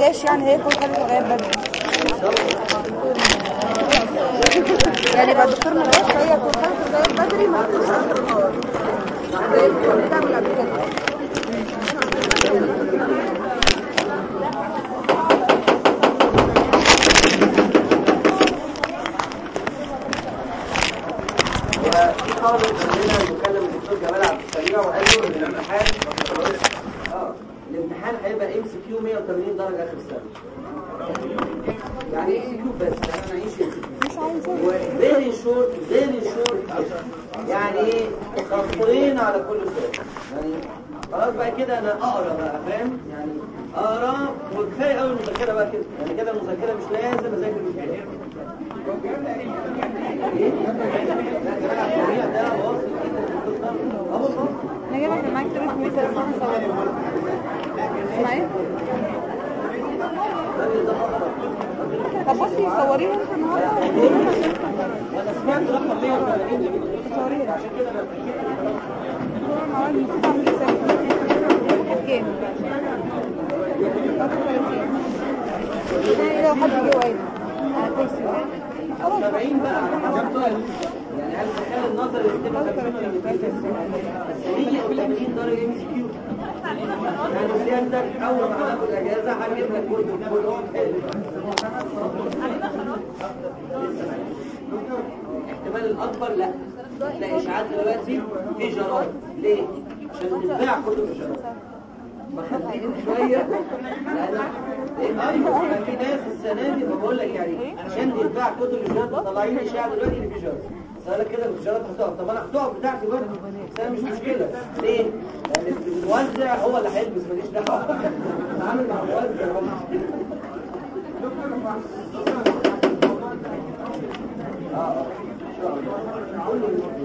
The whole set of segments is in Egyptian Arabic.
جاش يعني هي كل حاجه لغايه بدري يعني بعد الدكتور ما جاش هي كل حاجه لغايه بدري ما زي الدكتور بتعمل قبل كده قالوا خلينا نكلم الدكتور جمال عبد السميع وقال له ان الامتحان اه الامتحان هيبقى ام سي كيو 180 درجه اخر السنه يعني ام سي كيو بس انا نعيش مش عايزه وفيري شورت فيري شورت يعني ايه خطين على كل سؤال يعني خلاص بقى كده انا اقرا بقى فاهم يعني اقرا وكفايه قوي المذاكره بقى كده يعني كده المذاكره مش لازم اذاكر الامتحان ايه؟ لا كمان على السريع ده واصل جدا اه والله انا جايبك معاك تليفون ميتر صح صور معايا الراجل ده محترم. طب بصي صوريها انت النهارده وانا سمعت رقم 180 صوريها عشان كده انا اتاكدت صور مع واحد المفروض اعمل حساب كانت كام؟ 33 يعني لو حد جه وقال انا كويس خلاص 70 بقى على حسب سؤال يعني هل تخيل النظر اللي بتبقى 50 ولا 200 بس 180 درجه ام سي كيو يعني سيادتك اول ما هناخد اجازه هجيب لك كل كل واحد حلو الاحتمال الاكبر لا لا اشاعات دلوقتي في جرائم ليه؟ عشان تتباع كتب الجرائم بخليكم شويه لان إيه، ايوه كان في ناس السنه دي بقول لك يعني عشان تتباع كتب الجرائم طالعين اشاعه دلوقتي ان في جرائم بس انا كده الجرائم هتقف طب انا هتقف بتاعتي برضه بس انا مش مشكله ليه؟ لان الموزع هو اللي هيلبس ماليش دعوه اتعامل مع الموزع هو اه اه ان شاء الله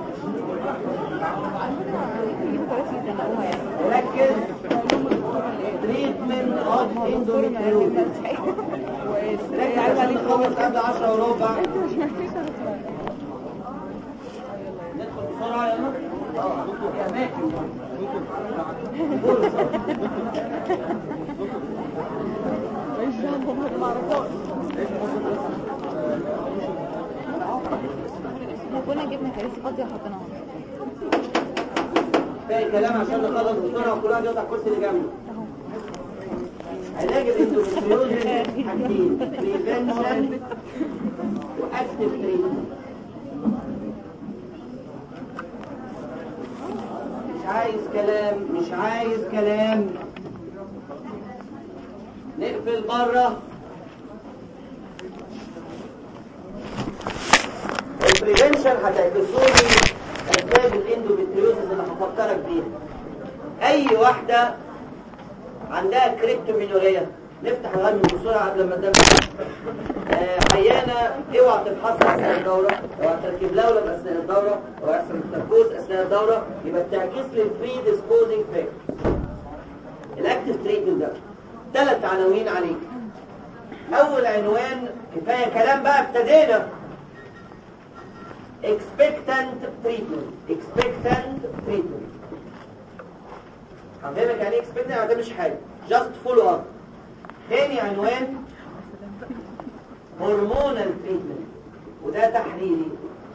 ركز تريتمنت اوف اندوميتريوزس ركز عشان نخلص قبل 10 وربع ندخل بسرعه يلا اه في اماكن فرصه احنا كنا جبنا كراسي فاضيه وحطيناها باقي كلام عشان نخلص بسرعه وكل واحد يقطع الكرسي اللي جنبه علاج الاندوميتريوزس حاجتين بريفنشن واكتف تريتمنت مش عايز كلام مش عايز كلام نقفل بره البريفنشن هتعكسولي اسباب الاندوميتريوزس اللي هفكرك بيها اي واحده عندها كريبتومينوريا نفتح الغم بسرعه قبل ما نبدا آه عيانه اوعى تفحصها اثناء الدوره اوعى تركب لولب اثناء الدوره اوعى يحصل تركوز اثناء الدوره يبقى التعكيس للفري ديسبوزنج فاكتور الاكتف تريتمنت ده ثلاث عناوين عليك اول عنوان كفايه كلام بقى ابتدينا expectant treatment expectant treatment هفهمك يعني ايه expectant يعني ده مش حاجه just follow up تاني عنوان هرمونال تريتمنت وده تحريري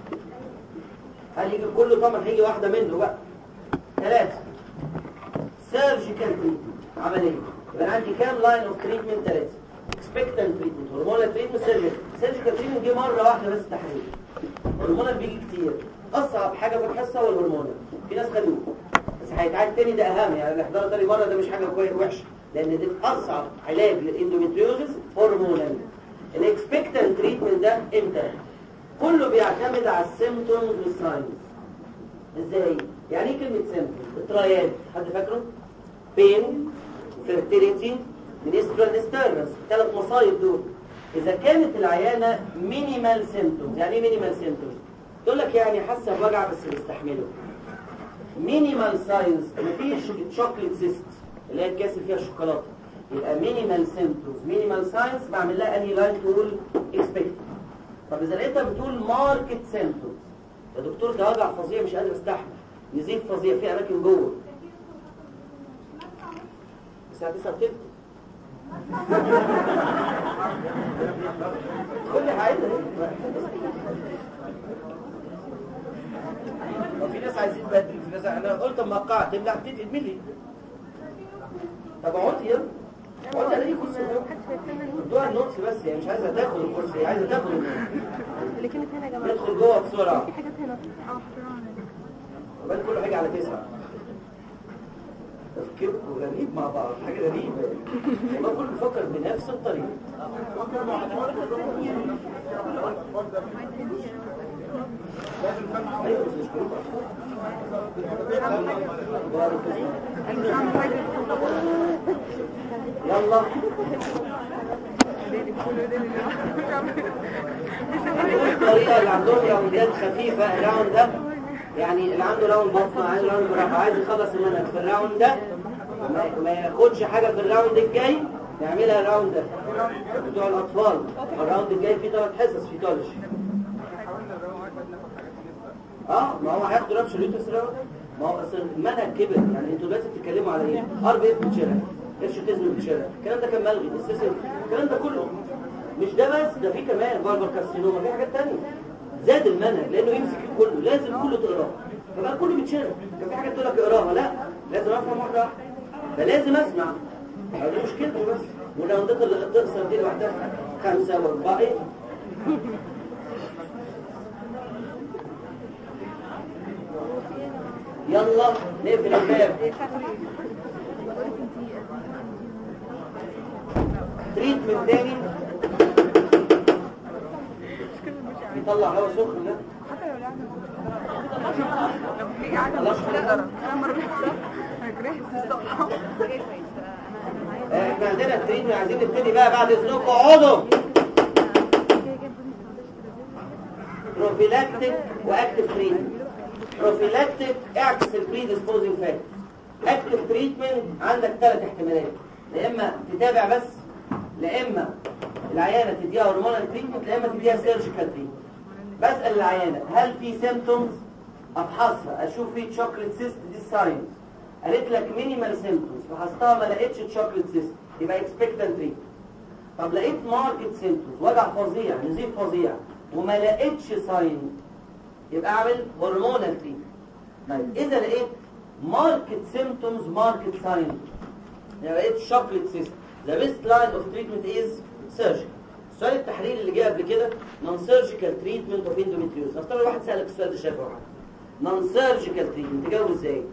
هيجي كله طبعا هيجي واحده منه بقى ثلاثه سيرجيكال تريتمنت عمليه يبقى أنا عندي كام لاين اوف تريتمنت ثلاثه اكسبكتنت تريتمنت هرمونال تريتمنت سيرجيكال سيرجيكال تريتمنت جه مره واحده بس تحريري هرمونال بيجي كتير اصعب حاجه في الحصه هو الهرمونال في ناس خدوه بس هيتعاد تاني ده اهم يعني اللي حضرها تاني مره ده مش حاجه كويس وحشه لان ده اصعب علاج للاندوميتريوزس هرمونال الاكسبكتنت تريتمنت ده امتى كله بيعتمد على السيمبتومز والساينز ازاي يعني ايه كلمه سيمبتومز الترايات حد فاكره بين فيرتيليتي منسترال ديستربنس ثلاث مصايب دول اذا كانت العيانه مينيمال سيمبتومز يعني ايه مينيمال سيمبتومز تقول لك يعني حاسه بوجع بس بيستحمله مينيمال ساينز مفيش شوكليت سيست اللي هي الكاس اللي فيها الشوكولاته يبقى مينيمال سيمبتومز مينيمال ساينز بعمل لها انهي لاين تقول اكسبكت طب اذا لقيتها بتقول ماركت سيمبتومز يا دكتور ده وجع فظيع مش قادر استحمل نزيف فظيع في اماكن جوه الساعه 9 بتلت كل حاجه وفي ناس عايزين بدري في ناس انا قلت اما اقع تملح تتقل لي طب اقعدي يلا اقعدي على اي كرسي ادوها النوتس بس يعني مش عايزه تاخد الكرسي هي عايزه تاخد النوتس اللي كانت هنا يا جماعه ندخل جوه بسرعه في حاجات هنا اه حرام وبعد كله حاجه على تسعه تفكيركم غريب مع بعض حاجه غريبه والله كله بيفكر بنفس الطريقه ايوه بس مش كله يلا الطريقه اللي عندهم راوندات خفيفه الراوند ده يعني اللي عنده راوند بطن عايز راوند مرافع عايز يخلص المنهج في الراوند ده ما- ما ياخدش حاجه في الراوند الجاي يعملها الراوند ده بتوع الاطفال الراوند الجاي فيه ثلاث حصص فيتولوجي اه ما هو هياخد رابش اليوتس راوند ما هو اصل المنهج كبر يعني انتوا دلوقتي بتتكلموا على ايه؟ ار بي اف بتشرح ارشوتيزم بتشرح الكلام ده كان ملغي السيستم الكلام ده كله مش ده بس ده في كمان باربر كارسينوما في حاجات تانية زاد المنهج لانه يمسك كله لازم كله تقراه فبقى كله بيتشرح كان في حاجات تقول لك اقراها لا لازم افهم واحده واحده فلازم اسمع هو دي مشكلته بس والراوندات اللي تقصر دي لوحدها خمسه واربعه ايه يلا نقفل الباب تريتمنت تاني يطلع هوا سخن ده حتى لو لعبنا لو في قاعده مش هقدر انا مره انا كرهت الصبح آه، احنا عندنا التريتمنت عايزين نبتدي بقى بعد اذنكم اقعدوا بروفيلاكتيك واكتف تريتمنت بروفيلاكتيك اعكس البري ديسبوزنج فاكتور اكتف تريتمنت عندك ثلاث احتمالات يا اما تتابع بس لا اما العيانه تديها هرمونال تريتمنت لا اما تديها سيرجيكال تريتمنت بسال العيانه هل في سيمبتومز افحصها اشوف في تشوكلت سيست دي ساينز قالت لك مينيمال سيمبتومز فحصتها ما لقيتش تشوكلت سيست يبقى اكسبكتنت تريتمنت طب لقيت ماركت سيمبتومز وجع فظيع نزيف فظيع وما لقيتش ساين يبقى اعمل هرمونال تريتمنت طيب اذا لقيت ماركت سيمبتومز ماركت ساين يعني لقيت شوكليت سيست ذا بيست لاين اوف تريتمنت از سيرجيكال السؤال التحليل اللي جه قبل كده نون سيرجيكال تريتمنت اوف اندوميتريوز نفترض واحد سالك السؤال ده شافه واحد نون سيرجيكال تريتمنت تجاوب ازاي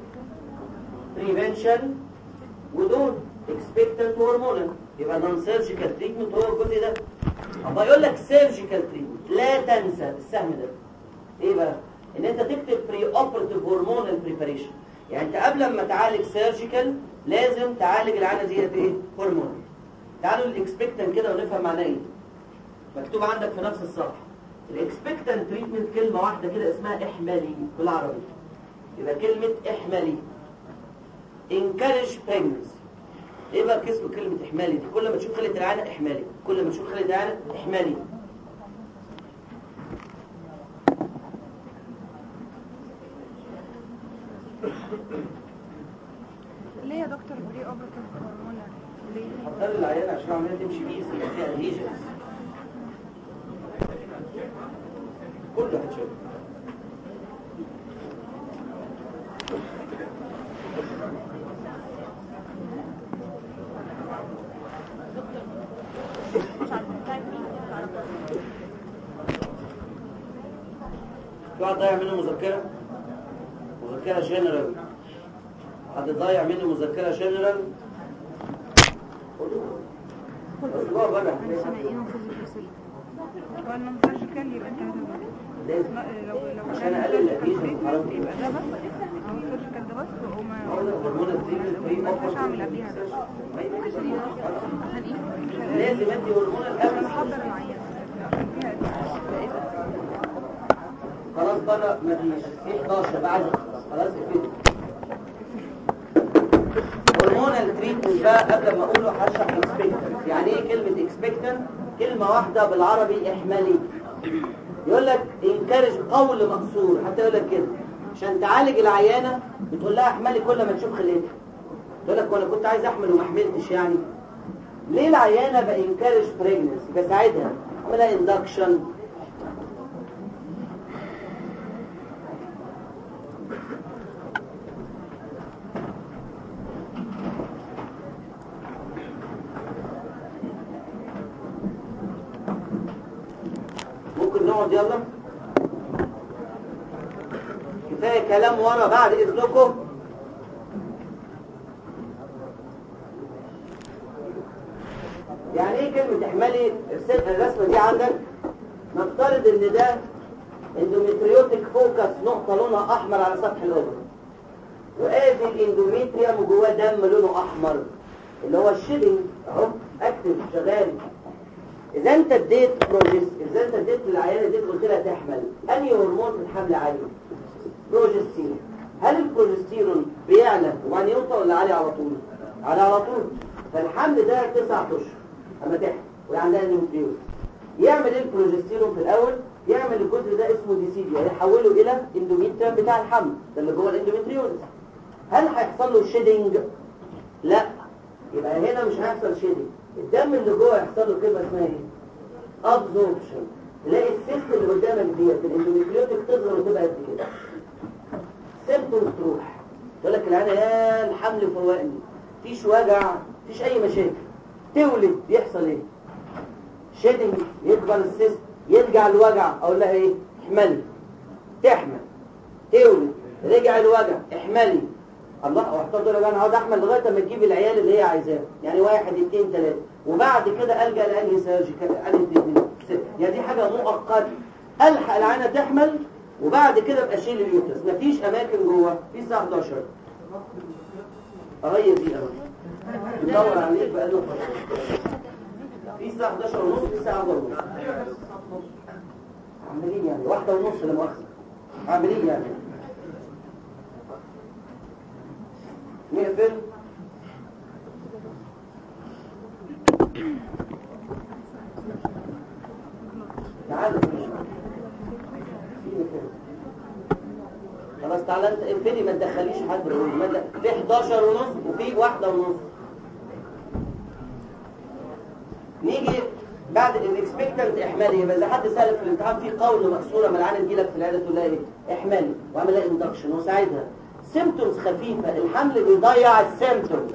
بريفنشن ودول اكسبكتنت هرمونال يبقى نون سيرجيكال تريتمنت هو الجزء ده اما يقول لك سيرجيكال تريتمنت لا تنسى السهم ده ايه بقى ان انت تكتب بري اوبراتيف هرمونال بريباريشن يعني انت قبل ما تعالج سيرجيكال لازم تعالج العاده ديت ايه هرمونال تعالوا الاكسبكتنت كده ونفهم معناه ايه مكتوب عندك في نفس الصفحه الاكسبكتنت تريتمنت كلمه واحده كده اسمها احمالي بالعربي يبقى كلمه احمالي encourage pregnancy ايه بقى كسب كلمة احمالي دي كل ما تشوف خلية العانة احمالي كل ما تشوف خلية العانة احمالي ليه يا دكتور بري اوبرتيف هرمونال ليه حضر العيانة عشان عمالة تمشي بيه يبقى فيها adhesions كله هتشوف في واحد ضيع منه مذكرة مذكرة جنرال حد ضيع منه مذكرة جنرال اسبوع بره عشان ايه نفوذ الفصل هو النون سيرجيكال يبقى انت هتبقى لازم لا لو لو عشان اقلل الاديشن حرام يبقى ده بس هو السيرجيكال ده بس وما هرمون التريتمنت فري ما ينفعش اعمل قبليها ده عشان ايه عشان ايه لازم ادي هرمون عشان القبل احضر العيان عشان فيها دي. خلاص بره مفيش في 11 بقى عايز اخلص خلاص اقفل هرمون التريتمنت بقى قبل ما اقوله هشرح اكسبكتنت يعني ايه كلمه اكسبكتنت كلمه واحده بالعربي احمالي يقول لك انكرج قول مقصور حتى يقول لك كده عشان تعالج العيانه بتقول لها احملي كل ما تشوف خليتها تقول لك وانا كنت عايز احمل وما حملتش يعني ليه العيانه بانكارج بريجنس بساعدها اعملها اندكشن ممكن نقعد يلا كفايه كلام ورا بعد اذنكم يعني ايه كلمه احملي ارسل الرسمه دي عندك نفترض ان ده اندوميتريوتيك فوكس نقطه لونها احمر على سطح الاوبر وادي الاندوميتريوم جواه دم لونه احمر اللي هو الشيدنج اهو اكتف شغال اذا انت اديت بروجست اذا انت اديت للعيانه دي قلت لها تحمل انهي هرمون في الحمل عالي بروجستيرون هل البروجستيرون بيعلى وبعدين يوطى ولا عالي على طول عالي على طول فالحمل ده تسع اشهر اما تحمل وعندها نيوكليوس يعمل ايه البروجستيرون في الاول يعمل الجزء ده اسمه ديسيديا يحوله الى اندوميتريوم بتاع الحمل ده اللي جوه الاندوميتريوز هل هيحصل له شيدنج لا يبقى هنا مش هيحصل شيدنج الدم اللي جوه يحصل له كلمه اسمها ايه ابزوربشن تلاقي السيست اللي قدامك ديت الاندوميتريوتك تصغر وتبقى قد كده سيمبتومز تروح يقول لك العيال يا الحمل فوقني مفيش وجع مفيش اي مشاكل تولد يحصل ايه شيدنج يكبر السيست يرجع الوجع اقول لها ايه احملي تحمل تولد رجع الوجع احملي الله واحتفظ انا انا هقعد احمل لغايه اما تجيب العيال اللي هي عايزاه يعني واحد اثنين ثلاثه وبعد كده الجا لانهي سيرجيكال انهي تريتمنت يعني دي حاجه مؤقته الحق العينه تحمل وبعد كده ابقى اشيل اليوترس مفيش اماكن جوه في الساعه 11 قريب دي قوي بندور عليك بقى له فتره في الساعه 11 ونص في الساعه 4 ونص عاملين يعني واحده ونص لا مؤاخذه عاملين يعني نقفل تعالوا خلاص تعالى انت انفلي ما تدخليش حد ما تد- في 11 ونص وفي واحدة ونص نيجي بعد الاكسبكتنت احمالي يبقى اذا حد سالك في الامتحان في قول مكسوره ملعانه تجيلك في العياده تقول لها ايه احمالي واعمل لها اندكشن وساعدها سيمتومز خفيفه الحمل بيضيع السيمتومز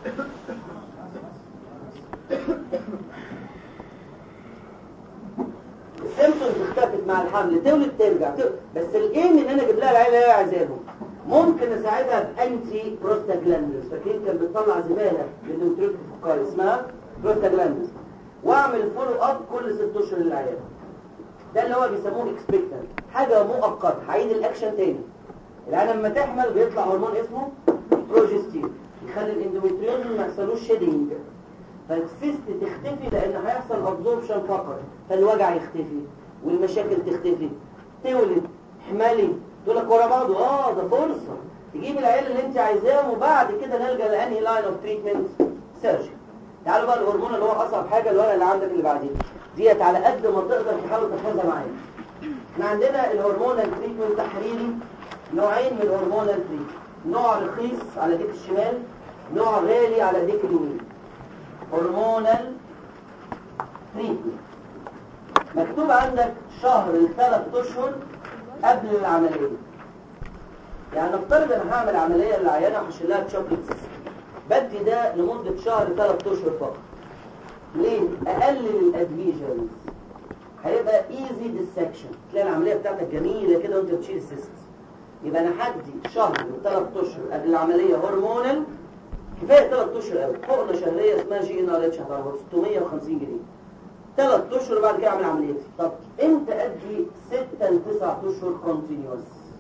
السيمتومز اختفت مع الحمل تولد ترجع تولد. بس الايم ان انا اجيب لها العيله اللي هي عايزاهم ممكن اساعدها بانتي بروستاجلاندز فاكرين كان بتطلع زماله للنيوتريك فوكال اسمها بروستاجلاندز واعمل فولو اب كل ست اشهر للعيال ده اللي هو بيسموه اكسبكتنت حاجه مؤقته هعيد الاكشن تاني العيال لما تحمل بيطلع هرمون اسمه بروجستين يخلي الاندوميتريوز ما يحصلوش شيدنج فالسيست تختفي لان هيحصل ابزوربشن فقط فالوجع يختفي والمشاكل تختفي تولد احملي تقول لك ورا بعض اه ده فرصه تجيب العيال اللي انت عايزاهم وبعد كده نلجا لانهي لاين اوف تريتمنت سيرجري تعالوا بقى الهرمون اللي هو اصعب حاجه الورقه اللي عندك اللي بعدين ديت على قد ما تقدر تحاول تحفظها معايا احنا عندنا الهرمونال تريتمنت تحريري نوعين من الهرمونال تريتمنت نوع رخيص على ديك الشمال نوع غالي على ديك اليمين هرمونال تريتمنت مكتوب عندك شهر لثلاث اشهر قبل العمليه يعني نفترض انا هعمل عمليه للعيانه وهشيل لها تشوكلت سيستم بدي ده لمده شهر ثلاث اشهر فقط ليه اقلل الادفيجنز هيبقى ايزي ديسكشن تلاقي العمليه بتاعتك جميله كده وانت بتشيل السيستم يبقى انا هدي شهر وثلاث اشهر قبل العمليه هرمونال كفايه ثلاث اشهر قوي حقنه شهريه اسمها جي ان ار اتش هتعرفها 650 جنيه ثلاث اشهر بعد كده اعمل عمليتي طب امتى ادي 6 ل 9 اشهر كونتينيوس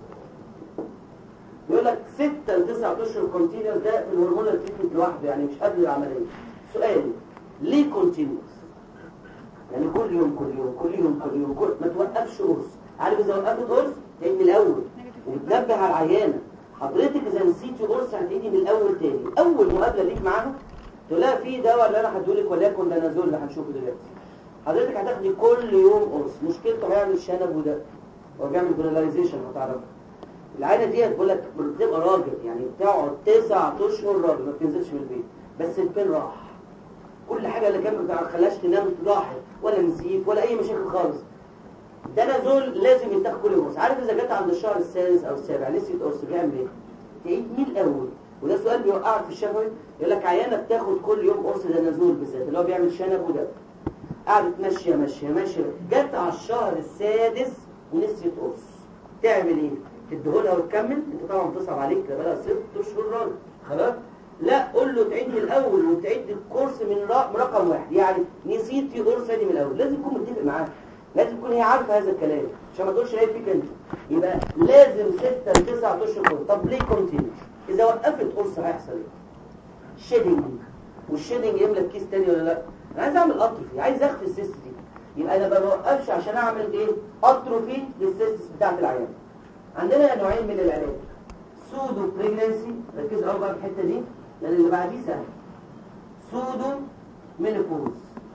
يقول لك 6 ل 9 اشهر كونتينيوس ده في الهرمونال تريتمنت لوحده يعني مش قبل العمليه سؤال ليه كونتينيوس يعني كل يوم كل يوم كل يوم كل يوم كل ما توقفش قرص عارف اذا وقفت قرص تعيد من الاول وتنبه على العيانه حضرتك اذا نسيتي قرص هتعيدي من الاول تاني اول مقابله ليك معاها تقول لها في دواء اللي انا هديهولك وليكن بنازول اللي هنشوفه دلوقتي حضرتك هتاخدي كل يوم قرص مشكلته هيعمل شنب وده هو بيعمل بولاريزيشن هتعرفها العينه ديت بقول لك بتبقى راجل يعني بتقعد تسع اشهر راجل ما بتنزلش من البيت بس البين راح كل حاجه اللي كانت ما خلاش تنام راحت ولا نسيت ولا اي مشاكل خالص دنازول لازم يتاخد كل يوم عارف اذا جت عند الشهر السادس او السابع نسيت قرص بيعمل ايه تعيد مين الاول وده سؤال بيوقعك في الشفوي يقول لك عيانه بتاخد كل يوم قرص دنازول بالذات اللي هو بيعمل شنب وده قعدت ماشيه ماشيه ماشيه جت على الشهر السادس ونسيت قرص تعمل ايه تديهولها وتكمل انت طبعا بتصعب عليك بقى لها ست اشهر راجل خلاص لا قول له تعيد من الاول وتعيد الكورس من را- من رقم واحد يعني نسيتي قرص دي من الاول لازم تكون متفق معاها لازم تكون هي عارفه هذا الكلام عشان ما تقولش هي فيك انت يبقى لازم ستة لتسعة اشهر كورس طب ليه كونتينيو اذا وقفت قرص هيحصل ايه شيدنج والشيدنج يملى الكيس تاني ولا لا انا عايز اعمل اتروفي عايز اخفي السيست دي يبقى انا ما بوقفش عشان اعمل ايه اتروفي للسيست بتاعت العيان عندنا نوعين من العلاج سودو بريجنسي ركزوا قوي بقى في الحته دي لان اللي بعديه سهل سودو مينوبوز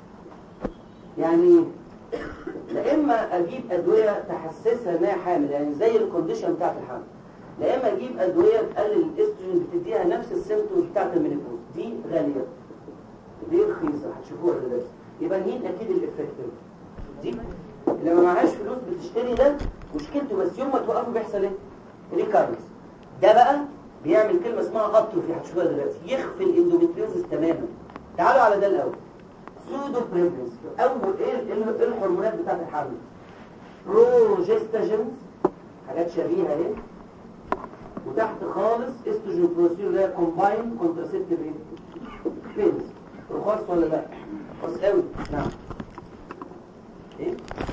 يعني لا اما اجيب ادويه تحسسها انها حامل يعني زي الكونديشن بتاعت الحمل لا اما اجيب ادويه تقلل الاستروجين بتديها نفس السيمتومز بتاعت المينوبوز دي غاليه دي رخيصه هتشوفوها دلوقتي يبقى مين اكيد الافكتيف دي اللي ما معهاش فلوس بتشتري ده مشكلته بس يوم ما توقفه بيحصل ايه ريكارنس ده بقى بيعمل كلمه اسمها اتروفي هتشوفوها دلوقتي يخفي الاندوميتريوزس تماما تعالوا على ده الاول سودو بريفنس اول ايه ال- الهرمونات بتاعت الحمل بروجستاجين حاجات شبيهه اهي وتحت خالص استروجين بروسيور اللي هي كومباين كونتراسيبتيف بيلز رخاص ولا لا رخاص قوي نعم ايه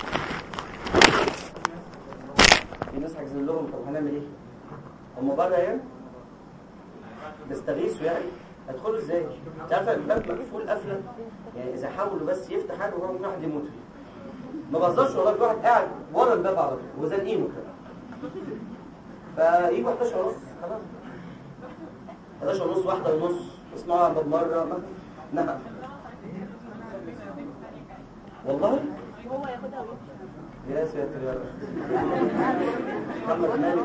في ناس حاجزين لهم طب هنعمل ايه هم بره يعني بيستغيثوا يعني هيدخلوا ازاي انت عارفه الباب مقفول قفله يعني اذا حاولوا بس يفتح حاجه وهو ممكن واحد يموت فيه ما بهزرش والله في واحد قاعد ورا الباب على طول وزنقينه كده فيجوا 11 ونص خلاص 11 ونص واحده ونص اسمعوا بالمره ما نعم والله هو ياخدها ويمشي يا ساتر يا رب محمد مالك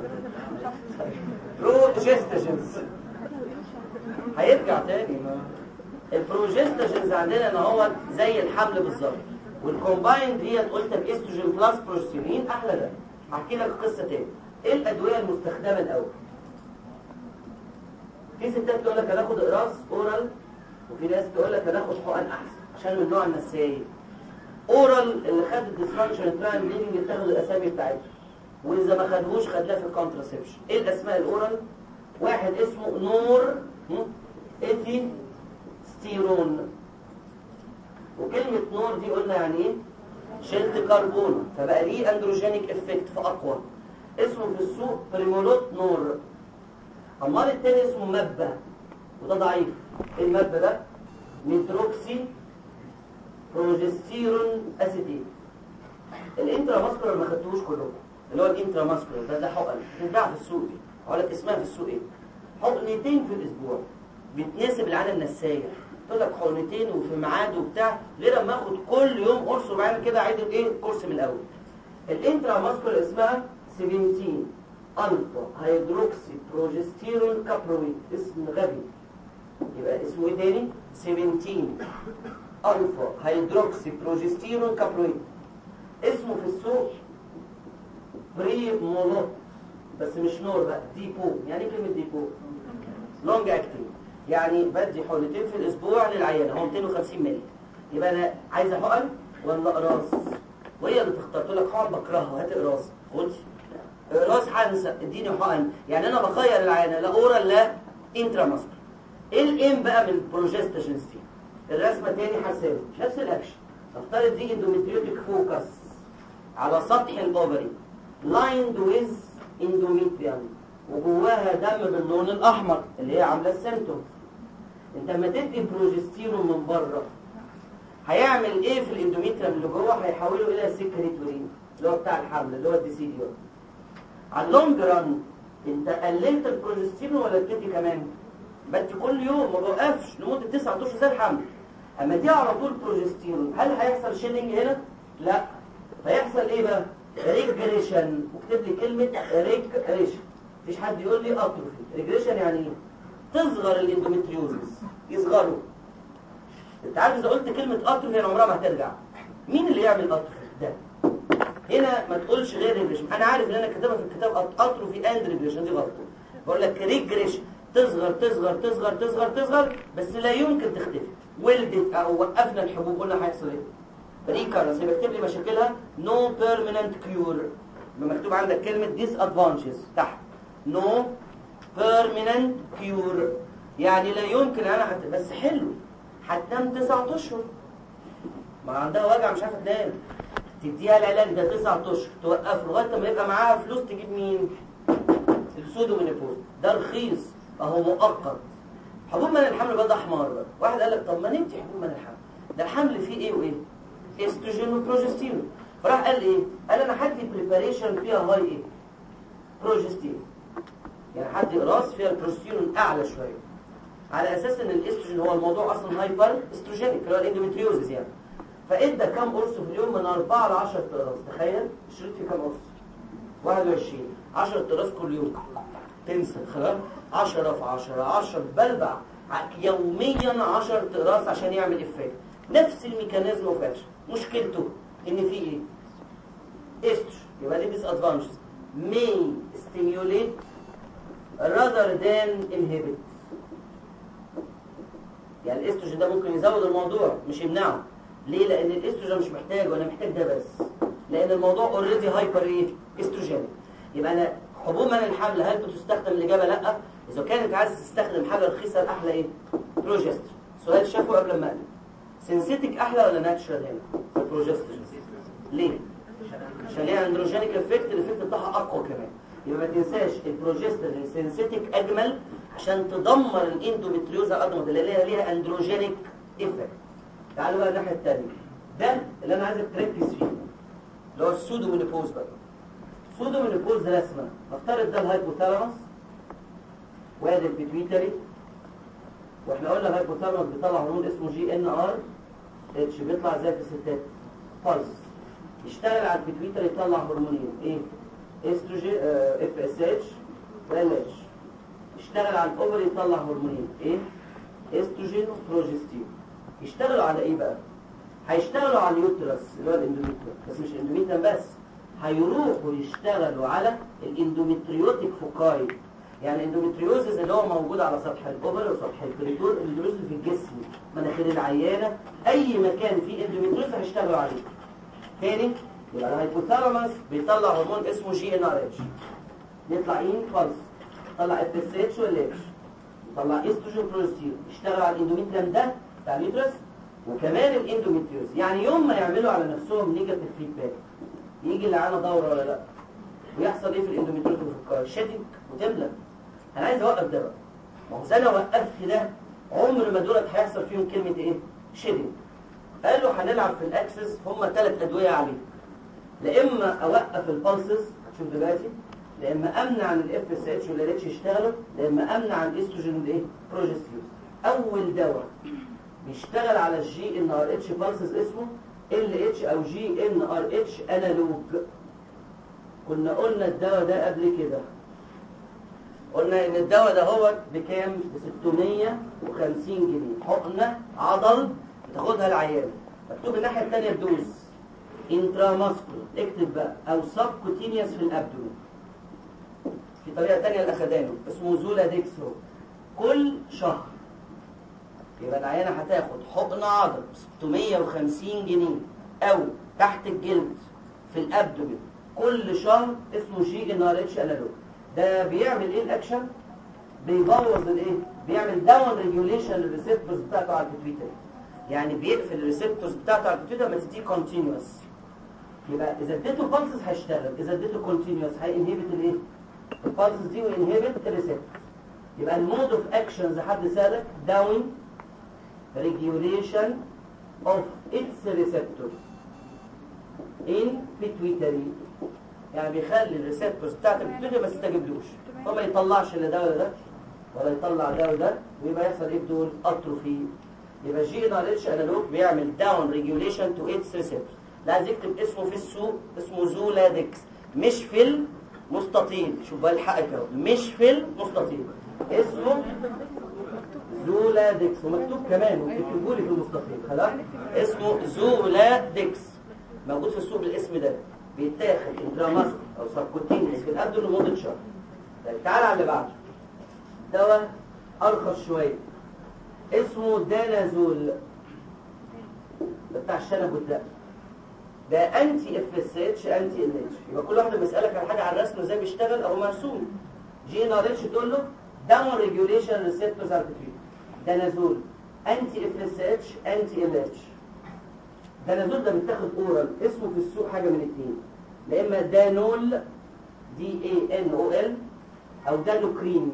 بروجستاجنز هيرجع تاني ما البروجستاجنز عندنا ان هو زي الحمل بالظبط والكومبايند ديت قلت باستروجين بلس بروستيرين احلى ده هحكي لك قصه تاني ايه الادويه المستخدمه الاول في ستات تقول لك هناخد اقراص اورال وفي ناس تقول لك هناخد حقن احسن عشان من نوع النسايين اورال اللي خد الديسفانكشن تراين بليدنج تاخد الاسامي بتاعتها واذا ما خدهوش خدناه في الكونتراسبشن ايه الاسماء الاورال واحد اسمه نور هم؟ ايثي ستيرون وكلمة نور دي قلنا يعني ايه شلت كربون فبقى ليه اندروجينيك افكت فاقوى اسمه في السوق بريمولوت نور امال التاني اسمه مبة وده ضعيف ايه المبة ده نيتروكسي بروجستيرون اسيتيت الانترا ماسكولار ما خدتوش كلكم اللي هو الانترا ماسكولار ده ده حقن بتتباع في السوق دي هقول لك اسمها في السوق ايه حقنتين في الاسبوع بتناسب العاده النسايه تقول لك حقنتين وفي ميعاد وبتاع غير اما اخد كل يوم قرص وبعمل كده عايز ايه كورس من الاول الانترا ماسكولار اسمها 17 الفا هيدروكسي بروجستيرون كابرويت اسم غبي يبقى اسمه ايه تاني 17 الفا هيدروكسي بروجستيرون كابرويت اسمه في السوق بري مولوت بس مش نور بقى ديبو يعني ايه كلمه ديبو لونج اكتنج يعني بدي حقنتين في الاسبوع للعيان هو 250 مللي يبقى انا عايزه حقن ولا اقراص وهي اللي تختار تقول لك حقن بكرهها هات اقراص خد اقراص هنسى اديني حقن يعني انا بخير العيان لا اورال لا انترا ماسكر ايه الايم بقى من البروجستاجينز دي الرسمه تاني هرسمها نفس الاكشن نفترض دي اندوميتريوتيك فوكس على سطح الاوفري لايند ويز اندوميتريوم وجواها دم باللون الاحمر اللي هي عامله السيمتوم انت لما تدي بروجستيرون من بره هيعمل ايه في الاندوميتريوم اللي جوه هيحوله الى سكريتورين اللي هو بتاع الحمل اللي هو الديسيديون على اللونج ران انت قللت البروجستيرون ولا بتدي كمان بدي كل يوم ما بوقفش لمده 9 اشهر زي الحمل اما دي على طول بروجستيرون هل هيحصل شيلينج هنا لا هيحصل ايه بقى ريجريشن واكتب لي كلمه ريجريشن مفيش حد يقول لي اتروفي ريجريشن يعني ايه تصغر الاندوميتريوزس يصغروا انت عارف اذا قلت كلمه اتروفي يعني عمرها ما هترجع مين اللي يعمل اتروفي ده هنا ما تقولش غير ريجريشن انا عارف ان انا كاتبها في الكتاب اتروفي اند ريجريشن دي غلط بقول لك ريجريشن تصغر تصغر تصغر تصغر تصغر بس لا يمكن تختفي ولدت او وقفنا الحبوب قلنا هيحصل ايه ريكارنس يبقى اكتب لي مشاكلها نو بيرمننت كيور يبقى مكتوب عندك كلمه ديس ادفانتجز تحت نو بيرمننت كيور يعني لا يمكن انا حت... بس حلو هتنام تسعة اشهر ما عندها وجع مش عارفه تنام تديها العلاج ده تسعة اشهر توقفه لغايه ما يبقى معاها فلوس تجيب مين السودو مينيبوز ده رخيص اهو مؤقت حبوب من الحمل بقى ده حمار بقى واحد قال لك طب ما نمتي حبوب من الحمل ده الحمل فيه ايه وايه استروجين وبروجستيرون فراح قال ايه قال انا هدي بريباريشن فيها هاي ايه بروجستيرون يعني هدي قراص فيها البروجستيرون اعلى شويه على اساس ان الاستروجين هو الموضوع اصلا هايبر استروجينيك اللي هو الاندوميتريوزز يعني فادى كام قرص في اليوم من 4 ل 10 قراص تخيل الشريط فيه كام قرص 21 10 قراص كل يوم تنسى خلاص 10 في 10 10 بلبع يوميا 10 قراص عشان يعمل افكت نفس الميكانيزم اوف اكشن مشكلته ان في ايه استروجين يبقى دي ديس ادفانتجز may stimulate rather than inhibit يعني الاستروجين ده ممكن يزود الموضوع مش يمنعه ليه لان الاستروجين مش محتاج وانا محتاج ده بس لان الموضوع اوريدي هايبر ايه استروجين يبقى انا حبوب من الحمل هل بتستخدم الاجابه لا اذا كانت عايز تستخدم حاجه رخيصه الاحلى ايه بروجستر سؤال شافه قبل ما اقلب سينسيتك احلى ولا ناتشرال هنا البروجستر ليه عشان ليها اندروجينيك افكت الافكت بتاعها اقوى كمان يبقى ما تنساش البروجسترين سينسيتك اجمل عشان تدمر الاندوميتريوزا الادمت اللي ليها ليها اندروجينيك افكت تعالوا بقى الناحيه الثانيه ده اللي انا عايزك تركز فيه اللي هو السودو مينيبوز بقى سودو مينيبوز رسمه نفترض ده الهايبوثالاموس وادي البيتويتري واحنا قلنا الهايبوثالاموس بيطلع هرمون اسمه جي ان ار اتش بيطلع زي في الستات فالس يشتغل على البيتويتري يطلع هرمونين ايه استروجين اف اس اتش وال اتش يشتغل على الاوفر يطلع هرمونين ايه استروجين وبروجستيرون يشتغلوا على ايه بقى هيشتغلوا على اليوترس اللي هو الاندوميتريوم بس مش الاندوميتريوم بس هيروحوا يشتغلوا على الاندوميتريوتيك فوكاي يعني الاندوميتريوزز اللي هو موجود على سطح الاوفر وسطح البريتور الاندوميتريوز في الجسم مناخير العيانه اي مكان فيه اندوميتريوز هيشتغلوا عليه تاني يبقى الهايبوثالاموس بيطلع هرمون اسمه جي ان ار اتش يطلع ان فالس يطلع اف اس اتش ولا اتش يطلع استروجين بروستيرون يشتغل على الاندوميتريوم ده بتاع اليوترس وكمان الاندوميتريوز يعني يوم ما يعملوا على نفسهم نيجاتيف فيدباك يجي اللي عنا دوره ولا لا ويحصل ايه في الاندوميتريوز وفي شدك وتملى انا عايز اوقف ده بقى ما هو انا وقفت ده عمر ما دولت هيحصل فيهم كلمه ايه شدك قالوا هنلعب في الاكسس هم ثلاث ادويه عليه لا اما اوقف البلسز هتشوف دلوقتي لا اما امنع عن الاف اس اتش ولا الاتش يشتغلوا لا اما امنع عن الاستروجين والايه بروجستيرون اول دواء بيشتغل على الجي ان ار اتش بلسز اسمه ال اتش او جي ان ار اتش انالوج كنا قلنا الدواء ده قبل كده قلنا ان الدواء ده هو بكام ب 650 جنيه حقنه عضل بتاخدها العيان مكتوب الناحيه الثانيه الدوز انتراماسكولار اكتب بقى او سبكوتينيوس في الابدومين في طريقه ثانيه الاخدانه اسمه زولا ديكسرو كل شهر يبقى العيانه هتاخد حقن عضل ب 650 جنيه او تحت الجلد في الابدومين كل شهر اسمه جي ان ار اتش انالوج ده بيعمل ايه الاكشن بيبوظ الايه بيعمل داون ريجوليشن للريسبتورز بتاعته على البيتويتري يعني بيقفل الريسبتورز بتاعته على البيتويتري لما تديه كونتينوس يبقى اذا اديته بالسز هيشتغل اذا اديته كونتينوس هينهبت الايه البالسز دي وينهبت الريسبتور يبقى المود اوف اكشنز حد سالك داون regulation of its receptors in pituitary يعني بيخلي الريسبتورز بتاعت البيتويتري ما تستجيبلوش فما يطلعش لا ده ولا ده ولا يطلع ده وده ويبقى يحصل ايه بدول اتروفي يبقى جي ان ار اتش انالوج بيعمل داون ريجوليشن تو اتس ريسبتورز لازم يكتب اسمه في السوق اسمه زولادكس مش في المستطيل شوف بقى الحق اهو مش في المستطيل اسمه زولادكس ومكتوب كمان وبتكتبوا لي في المستقيم خلاص اسمه زولادكس موجود في السوق بالاسم ده بيتاخد انتراماسك او سبكوتينيوس في الابدن لمده شهر طيب تعالى على اللي بعده دواء ارخص شويه اسمه دانازول ده بتاع الشنب والدم ده انتي اف اس اتش انتي ال اتش يبقى كل واحد بيسالك على حاجه على الرسم ازاي بيشتغل او مرسوم جي ان ار اتش تقول له داون ريجوليشن ريسبتورز ارتفيل دانازول انتي اف اس اتش انتي ال اتش دانازول ده بيتاخد اورال اسمه في السوق حاجه من الاثنين يا اما دانول دي اي ان او ال او دانوكرين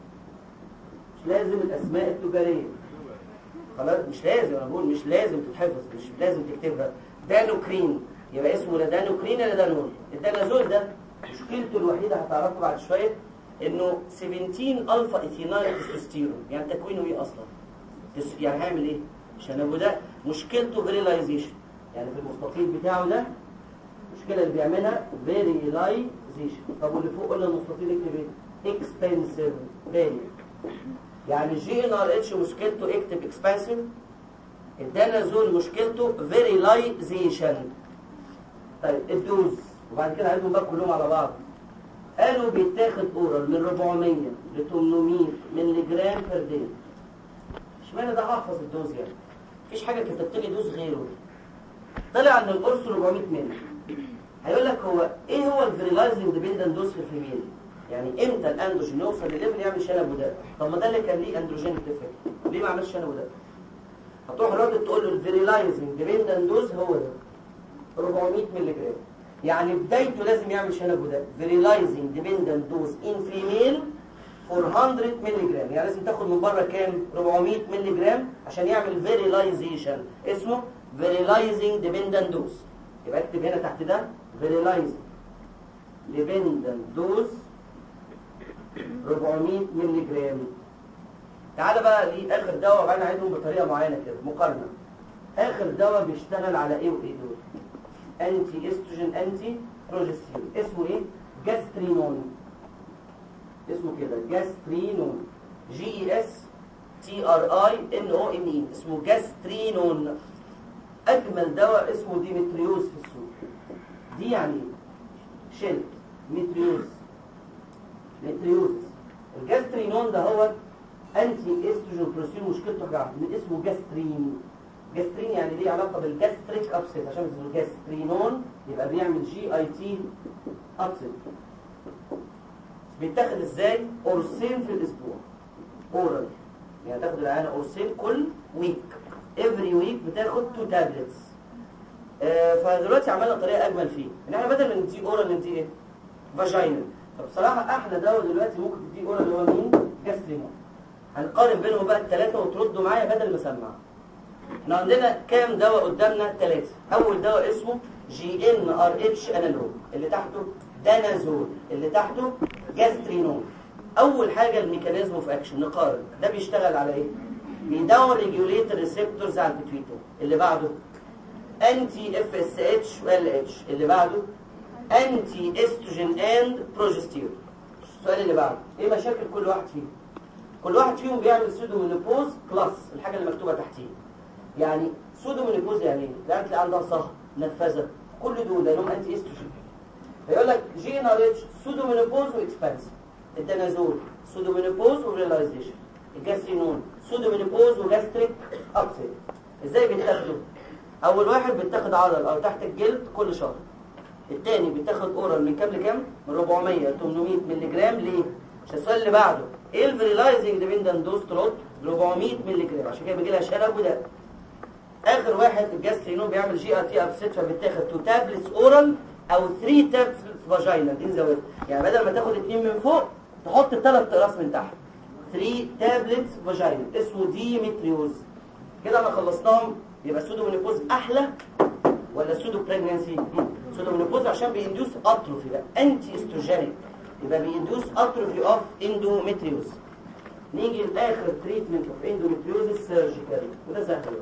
مش لازم الاسماء التجاريه خلاص مش لازم انا بقول مش لازم تتحفظ مش لازم تكتبها دانوكرين يبقى اسمه لا دانوكرين ولا دانول الدانازول ده مشكلته الوحيده هتعرفوا بعد شويه انه 17 الفا ايثينايل تستوستيرون يعني تكوينه ايه اصلا تس- يعني هيعمل ايه عشان ابو ده مشكلته فيريلايزيشن يعني في المستطيل بتاعه ده المشكله اللي بيعملها فيريلايزيشن طب واللي فوق قلنا المستطيل اكتب ايه اكسبنسيف فيري يعني جي ان ار اتش مشكلته اكتب اكسبانسيف الدانازول مشكلته فيريلايزيشن طيب الدوز وبعد كده عايزهم بقى كلهم على بعض قالوا بيتاخد اورال من 400 ل 800 مللي جرام بير دي اشمعنى ده احفظ الدوز يعني مفيش حاجه كتبت لي دوز غيره طلع ان القرص 400 مللي هيقول لك هو ايه هو الفيريلايزنج ديبندنت دوز في الفيميل يعني امتى الاندروجين يوصل لليفل يعمل شنب وده طب ما ده اللي كان ليه اندروجينيك افكت ليه ما عملش شنب وده هتروح الراجل تقول له الفيريلايزنج ديبندنت دوز هو ده 400 مللي جرام يعني بدايته لازم يعمل شنب وده فيريلايزنج ديبندنت دوز ان فيميل 400 مللي جرام يعني لازم تاخد من بره كام 400 مللي جرام عشان يعمل فيريلايزيشن اسمه فيريلايزنج ديبندنت دوز يبقى اكتب هنا تحت ده فيريلايزنج ديبندنت دوز 400 مللي جرام تعالى بقى لاخر دواء وبعدين عايزهم بطريقه معينه كده مقارنه اخر دواء بيشتغل على ايه وايه دول انتي استروجين انتي بروجستيرون اسمه ايه جاسترينون اسمه كده جاسترينون جي اي اس تي ار اي ان او ان اي اسمه جاسترينون اجمل دواء اسمه ديمتريوز في السوق دي يعني إيه؟ شلت متريوز متريوز الجاسترينون ده هو انتي استروجين بروستيرون مشكلته حاجه واحدة، من اسمه جاسترين جاسترين يعني ليه علاقه بالجاستريك ابسيت عشان اسمه جاسترينون يبقى بيعمل جي اي تي ابسيت بيتاخد ازاي قرصين في الاسبوع اورال يعني تاخد العينه قرصين كل ويك افري ويك بتاخد تو تابلتس آه فدلوقتي عملنا طريقه اجمل فيه ان احنا بدل ما ندي اورال ندي ايه فاجينال فبصراحه احلى دواء دلوقتي ممكن تديه اورال اللي هو مين جاسترينون هنقارن بينهم بقى الثلاثه وتردوا معايا بدل ما اسمع احنا عندنا كام دواء قدامنا ثلاثه اول دواء اسمه جي ان ار اتش انالوج اللي تحته دانازول اللي تحته جاسترينون اول حاجه الميكانيزم اوف اكشن نقارن ده بيشتغل على ايه بيدور ريجوليت الريسبتورز على البيتويتر اللي بعده انتي اف اس اتش وال اتش اللي بعده انتي استروجين اند بروجستيرون السؤال اللي بعده ايه مشاكل كل واحد فيهم كل واحد فيهم بيعمل سودو مينوبوز بلس الحاجه اللي مكتوبه تحتيه يعني سودو مينوبوز يعني ايه يعني تلاقي عندها صهر نفذه كل دول لانهم انتي استروجين فيقول لك جي ان ار اتش سودو مينوبوز واكسبانسيف الدنازول سودو مينوبوز وريلايزيشن الجاسترينون سودو مينوبوز وجاستريك ابسيت ازاي بيتاخدوا اول واحد بيتاخد عضل او تحت الجلد كل شهر الثاني بيتاخد اورال من كام لكام من 400 ل 800 مللي جرام ليه عشان السؤال اللي بعده ايه الفيريلايزنج ديبندنت دوز تلوت 400 مللي جرام عشان كده بيجي لها شنب وده اخر واحد الجاسترينون بيعمل جي ار تي ابسيت فبيتاخد 2 تابلتس اورال او 3 تابلتس فاجينال دي زود يعني بدل ما تاخد اثنين من فوق تحط ثلاث اقراص من تحت 3 تابلتس فاجينال اسمه ديمتريوز كده انا خلصناهم يبقى السودو مينيبوز احلى ولا السودو بريجنسي سودو مينيبوز عشان بيندوس اتروفي بقى انتي استروجينيك يبقى بيندوس اتروفي اوف اندوميتريوز نيجي لاخر تريتمنت اوف اندوميتريوز سيرجيكال وده سهل بقى.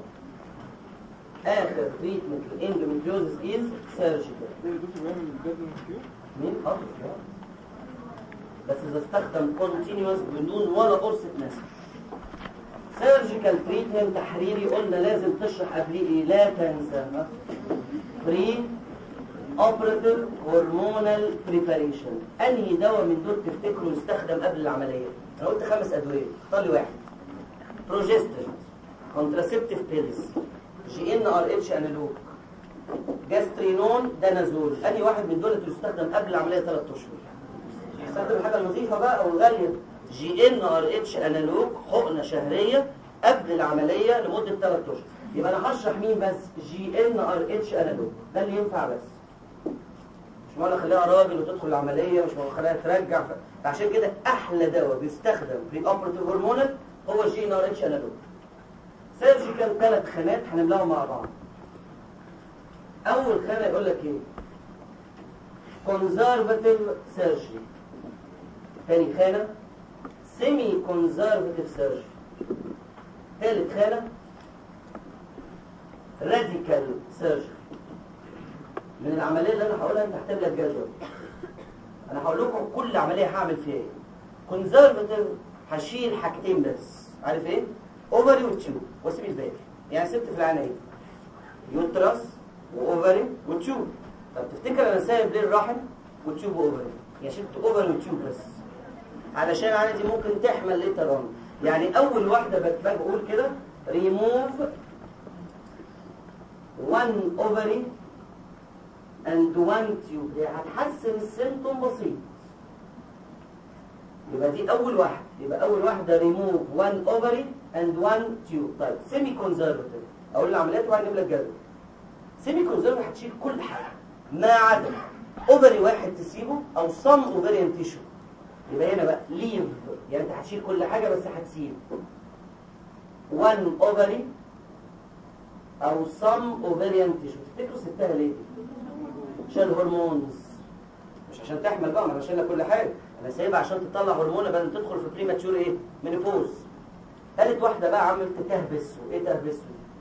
اخر تريتمنت الاندوميتريوز از سيرجيكال ده اللي دكتور بيعمل الجدول كيو مين اتروفي آه. بس اذا استخدم كونتينيوس بدون ولا قرصه نسل سيرجيكال تريتمنت تحريري قلنا لازم تشرح قبليه ايه لا تنسى بري اوبراتيف هرمونال بريباريشن انهي دواء من دول تفتكروا يستخدم قبل العمليه انا قلت خمس ادويه اختار لي واحد بروجسترين كونتراسيبتيف بيلز جي ان ار اتش انالوج جاسترينون دانازول انهي واحد من دول يستخدم قبل العمليه ثلاث اشهر يستخدم الحاجه النظيفه بقى او الغاليه جي ان ار اتش انالوج حقنه شهريه قبل العمليه لمده ثلاث اشهر يبقى انا هشرح مين بس جي ان ار اتش انالوج ده اللي ينفع بس مش معنى اخليها راجل وتدخل العمليه مش معنى اخليها ترجع ف... فعشان كده احلى دواء بيستخدم في اوبراتيف هرمونال هو جي ان ار اتش انالوج سيرجيكال ثلاث خانات هنملاهم مع بعض اول خانه يقول لك ايه كونزرفاتيف سيرجري ثاني خانه سيمي كونزرفاتيف سيرجري ثالث خانه راديكال سيرجري من العمليه اللي انا هقولها انت هحتاج لك جدول انا هقول لكم كل عمليه هعمل فيها ايه كونزرفاتيف هشيل حاجتين بس عارف ايه اوفري وتيوب واسيب الباقي يعني سبت في العنايه يوترس واوفري وتيوب طب تفتكر انا سايب ليه الرحم وتيوب واوفري يعني شلت اوفري وتيوب بس علشان عادي ممكن تحمل ليتر اون يعني اول واحده بت- بقول كده ريموف one ovary and one tube هي هتحسن السيمتوم بسيط يبقى دي اول واحده يبقى اول واحده ريموف one ovary and one tube طيب سيمي كونزرفتيف اقول العمليات وبعدين اجيب لك جدول سيمي كونزرفتيف هتشيل كل حاجه ما عدا اوفري واحد تسيبه او صم اوفريان تيشو يبقى هنا بقى ليف يعني انت هتشيل كل حاجه بس هتسيب one ovary او صم اوفريان تيشو تفتكروا سبتها ليه عشان هرمونز مش عشان تحمل بقى ما انا شايلها كل حاجه انا سايبها عشان تطلع هرمون بدل تدخل في بريماتشور ايه مينيبوز ثالث واحده بقى عملت تهبس وايه تهبس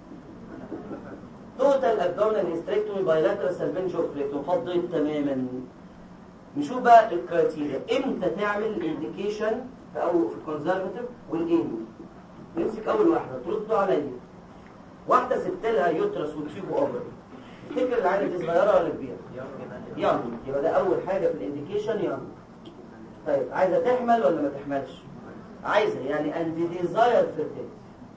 توتال ابدومينال هيستريكتومي بايلاترال سالفنجوفليكتوم فضيت تماما نشوف بقى الكرايتيريا امتى تعمل انديكيشن في او في الكونزرفتيف والايم نمسك اول واحده تردوا عليا واحده سبت لها يوترس وتيوب اوفر تفتكر العينه دي صغيره ولا كبيره يانج يبقى ده اول حاجه في الانديكيشن يانج طيب عايزه تحمل ولا ما تحملش عايزه يعني اند ديزاير فيرتيلتي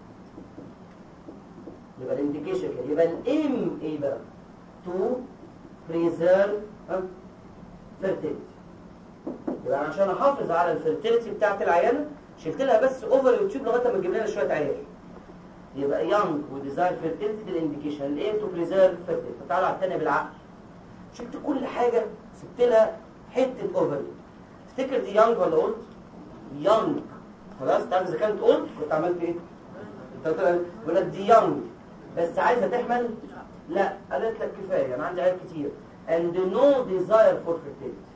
يبقى الانديكيشن كده يبقى الايم ايه بقى تو بريزيرف فيرتيلتي يبقى أنا عشان احافظ على الفيرتيلتي بتاعت العيانه شلت لها بس اوفر يوتيوب لغايه ما تجيب لنا شويه عيال يبقى يانج وديزاير فيرتيلتي دي الانديكيشن الايم تو بريزيرف فيرتيلتي تعالوا على الثانيه بالعقل شلت كل حاجه سبت لها حته اوفر تفتكر دي يانج ولا اولد يانج خلاص تعرف اذا كانت اولد كنت عملت ايه انت قلت لها بيقول لك دي يانج بس عايزه تحمل لا قالت لك كفايه انا عندي عيال كتير and no desire for fertility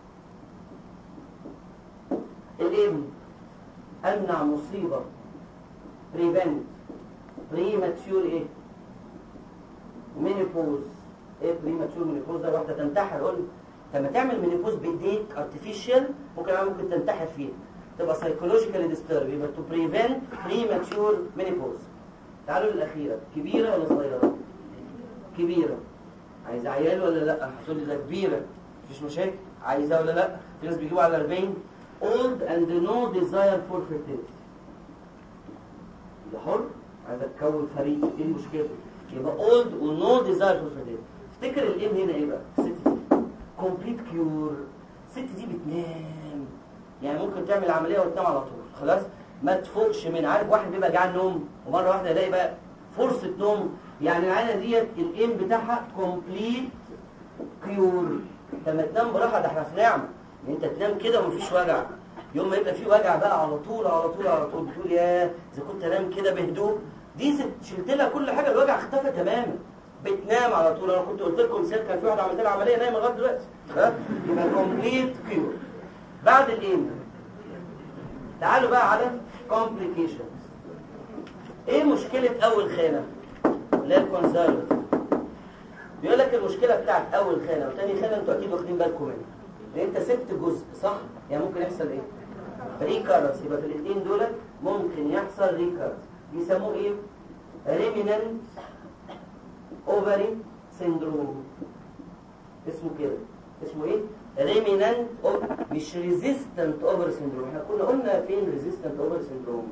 الابن امنع مصيبه prevent premature ايه مينيبوز ايه بريماتور مينيبوز ده واحده تنتحر قول لما تعمل مينيبوز بايديك ارتفيشال ممكن ممكن تنتحر فيه تبقى سايكولوجيكالي ديسترب يبقى تو بريفنت بريماتور مينيبوز تعالوا للاخيره كبيره ولا صغيره كبيره عايزه عيال ولا لا هتقول لي ده كبيره مفيش مشاكل عايزه ولا لا في ناس بيجيبوا على 40 old and no desire for fertility ده حر عايزه تكون فريق ايه المشكله يبقى اولد ونو ديزاير فور فيرتيلتي افتكر الام هنا ايه بقى الست دي كومبليت كيور الست دي بتنام يعني ممكن تعمل عمليه وتنام على طول خلاص ما تفوقش من عارف واحد بيبقى جعان نوم ومره واحده يلاقي بقى فرصه نوم يعني العينه ديت الام بتاعها كومبليت كيور لما تنام براحه ده احنا في نعمه ان انت تنام كده ومفيش وجع يوم ما يبقى في وجع بقى على طول على طول على طول بتقول يا اذا كنت انام كده بهدوء دي ست- شلت لها كل حاجه الوجع اختفى تماما بتنام على طول انا كنت قلت لكم سير كان في واحده عملت لها عمليه نايمه لغايه دلوقتي ها يبقى كومبليت كيور بعد الايه تعالوا بقى على complications ايه مشكله اول خانه اللي هي الكونسرفتيف بيقول لك المشكله بتاعت اول خانه وتاني خانه انتوا اكيد واخدين بالكم منها ان انت سبت جزء صح يعني ممكن يحصل ايه ريكارنس يبقى في الاثنين دول ممكن يحصل ريكارنس بيسموه ايه ريميننت اوفري سيندروم اسمه كده اسمه ايه ريميننت مش ريزيستنت اوفر سيندروم احنا كنا قلنا فين ريزيستنت اوفر سيندروم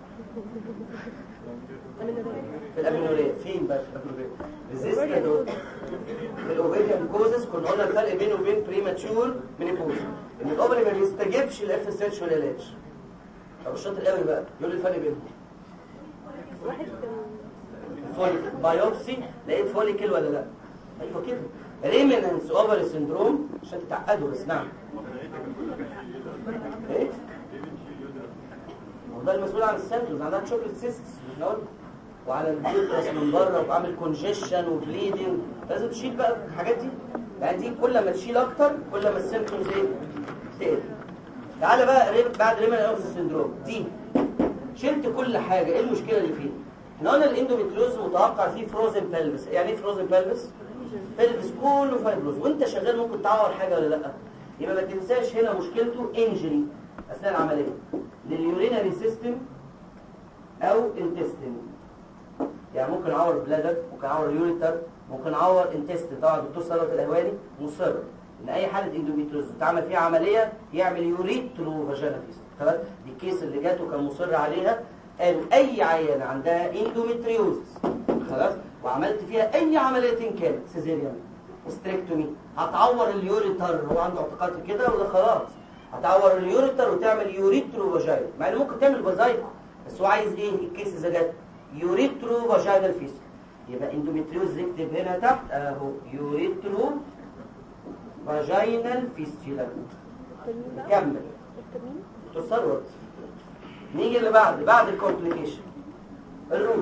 في الامينوريه فين بقى في الامينوريه ريزيستنت في الاوفيريان كوزس كنا قلنا الفرق بينه وبين بريماتشور مينيبوز ان الاوفري ما بيستجيبش الاف اس اتش ولا الاتش طب الشاطر قوي بقى يقول لي الفرق بينهم فوليك بايوبسي لقيت فوليكل ولا لا ايوه كده ريميننس اوفر سيندروم عشان تتعقدوا بس نعم ايه هو ده المسؤول عن السنترز عندها شوكليت سيست احنا قلنا وعلى البيوترس من بره وعامل كونجيشن وبليدنج لازم تشيل بقى الحاجات دي يعني دي كل ما تشيل اكتر كل ما السيمبتومز ايه تقل تعالى بقى ريم بعد ريميننس اوفر سيندروم دي شلت كل حاجه ايه المشكله اللي فيه احنا قلنا الاندوميتريوز متوقع فيه فروزن بلبس يعني ايه فروزن بلبس بلبس كله فايبروز وانت شغال ممكن تعور حاجه ولا لا يبقى ما تنساش هنا مشكلته انجري اثناء العمليه لليورينري سيستم او انتستين يعني ممكن اعور بلادر ممكن اعور يوريتر ممكن اعور انتستين طبعا الدكتور ثروت الاهواني مصر ان اي حاله اندوميتريوز تعمل فيها عمليه يعمل يوريترو فاجينا فيست خلاص دي الكيس اللي جات وكان مصر عليها قال اي عيانه عندها اندوميتريوزس خلاص وعملت فيها اي عمليه كانت سيزيريان استريكتومي هتعور اليوريتر هو عنده اعتقاد في كده وده خلاص هتعور اليوريتر وتعمل يوريترو فاجينا مع انه ممكن تعمل فازايكو بس هو عايز ايه الكيس اذا جت يوريترو فاجينال فيست يبقى اندوميتريوز نكتب هنا تحت اهو يوريترو فاجينال فيستيلا كمل دكتور ثروت نيجي اللي بعد بعد الكومبليكيشن الروت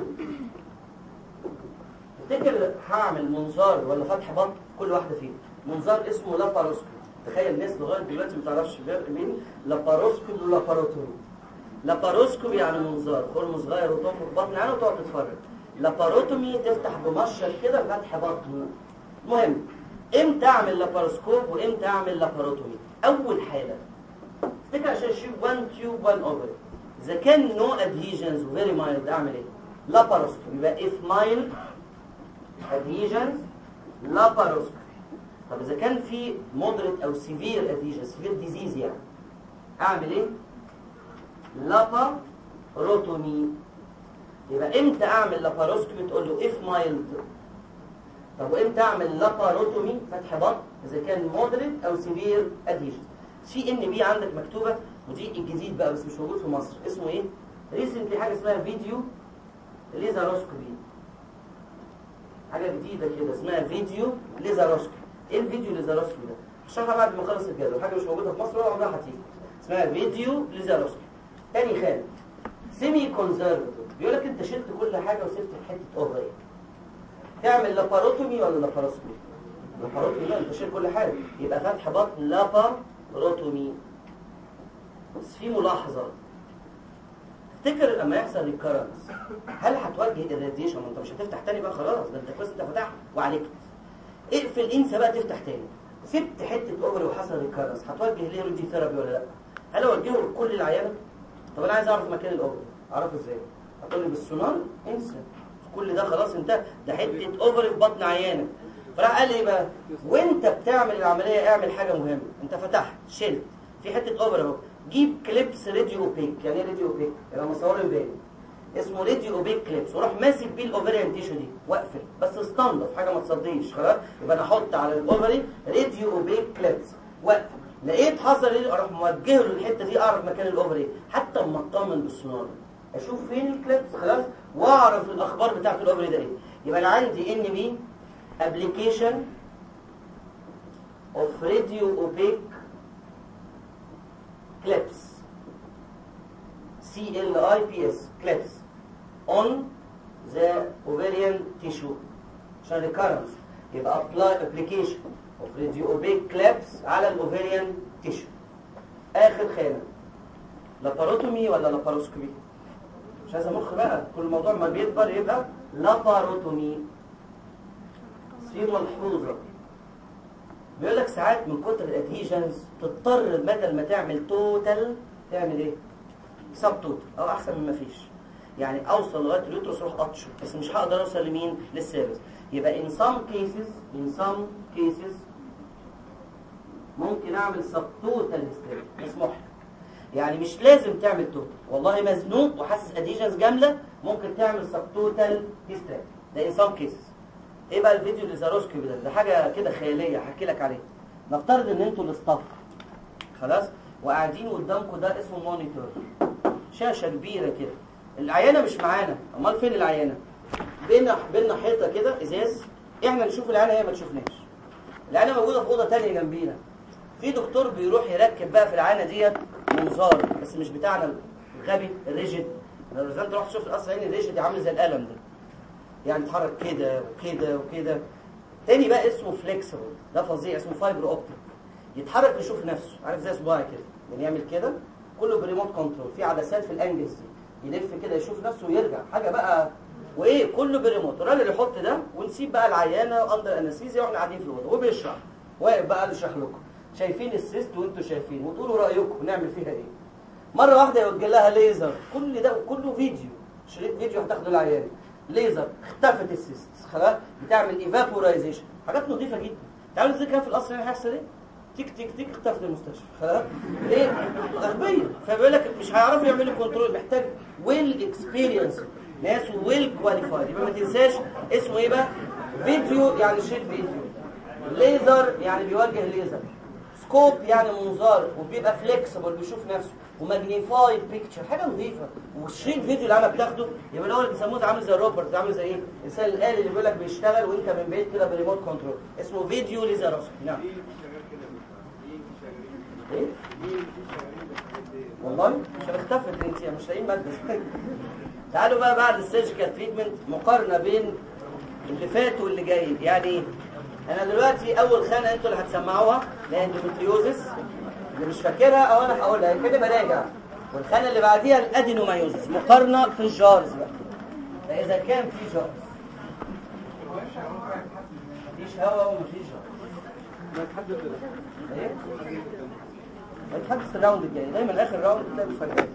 تفتكر هعمل منظار ولا فتح بطن كل واحده فيهم منظار اسمه لاباروسكوبي تخيل الناس لغايه دلوقتي ما تعرفش الفرق بين لاباروسكوبي ولاباروتومي لاباروسكوبي يعني منظار خرم صغير وتنفخ بطن يعني وتقعد تتفرج لاباروتومي تفتح بمشط كده فتح بطن المهم امتى اعمل لاباروسكوب وامتى اعمل لاباروتومي اول حاله افتكر عشان اشيل 1 تيوب 1 اوفر اذا كان نو ادهيجنز وفيري مايلد اعمل ايه لاباروسكوبي يبقى اف مايلد ادهيجنز لاباروسكوبي طب اذا كان في مودريت او سيفير ادهيجنز سيفير ديزيز يعني اعمل ايه لاباروتومي يبقى امتى اعمل لاباروسكوبي تقول له اف مايلد طب وامتى اعمل لاباروتومي فتح بطن اذا كان مودريت او سيفير ادهيجنز سي ان بي عندك مكتوبه ودي الجديد بقى بس مش موجود في مصر اسمه ايه ريسنتلي حاجه اسمها فيديو ليزاروسكوبي حاجه جديده كده اسمها فيديو ليزاروسكوبي ايه الفيديو ليزاروسكوبي ده هشرحها بعد ما اخلص الجدول حاجه مش موجوده في مصر ولا عمرها هتيجي اسمها فيديو ليزاروسكوبي تاني خان سيمي كونزرفتيف بيقول لك انت شلت كل حاجه وسبت حته اوفريه تعمل لاباروتومي ولا لاباروسكوبي لاباروتومي لا انت شلت كل حاجه يبقى فتح بطن لاباروتومي بس في ملاحظه تفتكر لما يحصل ريكارنس هل هتوجه الراديشن ما انت مش هتفتح تاني بقى خلاص ده انت كويس انت فتحت وعالجت اقفل انسى بقى تفتح تاني سبت حته اوفري وحصل ريكارنس هتوجه ليه راديو ثيرابي ولا لا هل اوجهه لكل العيانه طب انا عايز اعرف مكان الاوفري اعرفه ازاي هتقول لي بالسونار انسى كل ده خلاص انت ده حته اوفري في بطن عيانك فراح قال لي ايه بقى وانت بتعمل العمليه اعمل حاجه مهمه انت فتحت شلت في حته اوفر اهو جيب كليبس راديو اوبيك يعني ايه راديو اوبيك يعني مصور بالي اسمه راديو اوبيك كليبس وراح ماسك بيه الاوفريان تيشو دي واقفل بس استنضف حاجه ما تصديش خلاص يبقى انا احط على الاوفري راديو اوبيك كليبس واقفل لقيت حصل ايه اروح موجهه له الحته دي اعرف مكان الاوفري حتى اما اطمن بالسونار اشوف فين الكليبس خلاص واعرف الاخبار بتاعت الاوفري ده ايه يبقى انا عندي ان بي ابلكيشن اوف راديو اوبيك clips C L I P S clips on the ovarian tissue عشان recurrence يبقى apply application of radio opaque clips على الاوفاريان tissue اخر خانه لاباروتومي ولا لاباروسكوبي مش عايز مخ بقى كل موضوع ما بيكبر يبقى لاباروتومي في ملحوظه بيقول لك ساعات من كتر الادهيجنز تضطر بدل ما تعمل توتال تعمل ايه سب توتال او احسن من ما فيش يعني اوصل لغايه اليوترس اروح اطشه بس مش هقدر اوصل لمين للسيرفس يبقى in some cases in some cases ممكن اعمل سب توتال هيستريك مسموح لك. يعني مش لازم تعمل توتال والله مزنوق وحاسس اديشنز جامده ممكن تعمل سب توتال هيستريك ده in some cases ايه بقى الفيديو اللي زاروسكي ده ده حاجه كده خياليه هحكي لك عليها نفترض ان انتوا الاستاف خلاص وقاعدين قدامكم ده اسمه مونيتور شاشه كبيره كده العيانه مش معانا امال فين العيانه بينا بينا حيطه كده ازاز احنا نشوف العيانه هي ما تشوفناش العيانه موجوده في اوضه تانية جنبينا في دكتور بيروح يركب بقى في العيانه ديت منظار بس مش بتاعنا الغبي الريجيد لو انت رحت شفت القصر عيني الريجيد عامل زي القلم ده يعني يتحرك كده وكده وكده تاني بقى اسمه فليكسبل ده فظيع اسمه فايبر اوبتيك يتحرك يشوف نفسه عارف زي صباعي كده يعني يعمل كده كله بريموت كنترول في عدسات في الانجلز دي يلف كده يشوف نفسه ويرجع حاجه بقى وايه كله بريموت الراجل يحط ده ونسيب بقى العيانه اندر انستيزيا واحنا قاعدين في الاوضه وبيشرح واقف بقى يشرح لكم شايفين السيست وانتوا شايفين وتقولوا رايكم نعمل فيها ايه مره واحده يوجه لها ليزر كل ده كله فيديو شريط فيديو هتاخده العيان ليزر اختفت السيست خلاص بتعمل ايفابورايزيشن حاجات نظيفه جدا تعالوا ازاي كان في القصر هنا هيحصل ايه تيك تيك تيك اختفت المستشفى خلاص ليه غربيه فبيقول لك مش هيعرفوا يعملوا كنترول محتاج ويل اكسبيرينس ناس ويل كواليفايد يبقى ما تنساش اسمه ايه بقى فيديو يعني شيت فيديو ليزر يعني بيوجه ليزر سكوب يعني منظار وبيبقى فليكسبل بيشوف نفسه وماجنيفايد بيكتشر حاجه نظيفه والشريط فيديو اللي انا بتاخده يبقى الاول بيسموه ده عامل زي الروبرت عامل زي ايه الانسان الالي اللي بيقول لك بيشتغل وانت من بعيد كده بريموت كنترول اسمه فيديو ليزروسكوبي نعم ايه والله مش اختفت انت مش لاقيين ماده تعالوا بقى بعد السيرجيكال تريتمنت مقارنه بين اللي فات واللي جاي يعني ايه انا دلوقتي اول خانه انتوا اللي هتسمعوها اللي هي اندوميتريوزس اللي مش فاكرها او انا هقولها كده براجع والخانه اللي بعديها الادينومايوزس مقارنه في الجارز بقى فاذا كان في جارز مفيش هواء ومفيش جارز ما تحدد ايه هتحدث الراوند الجاي دايما اخر راوند تلاقي مفاجآت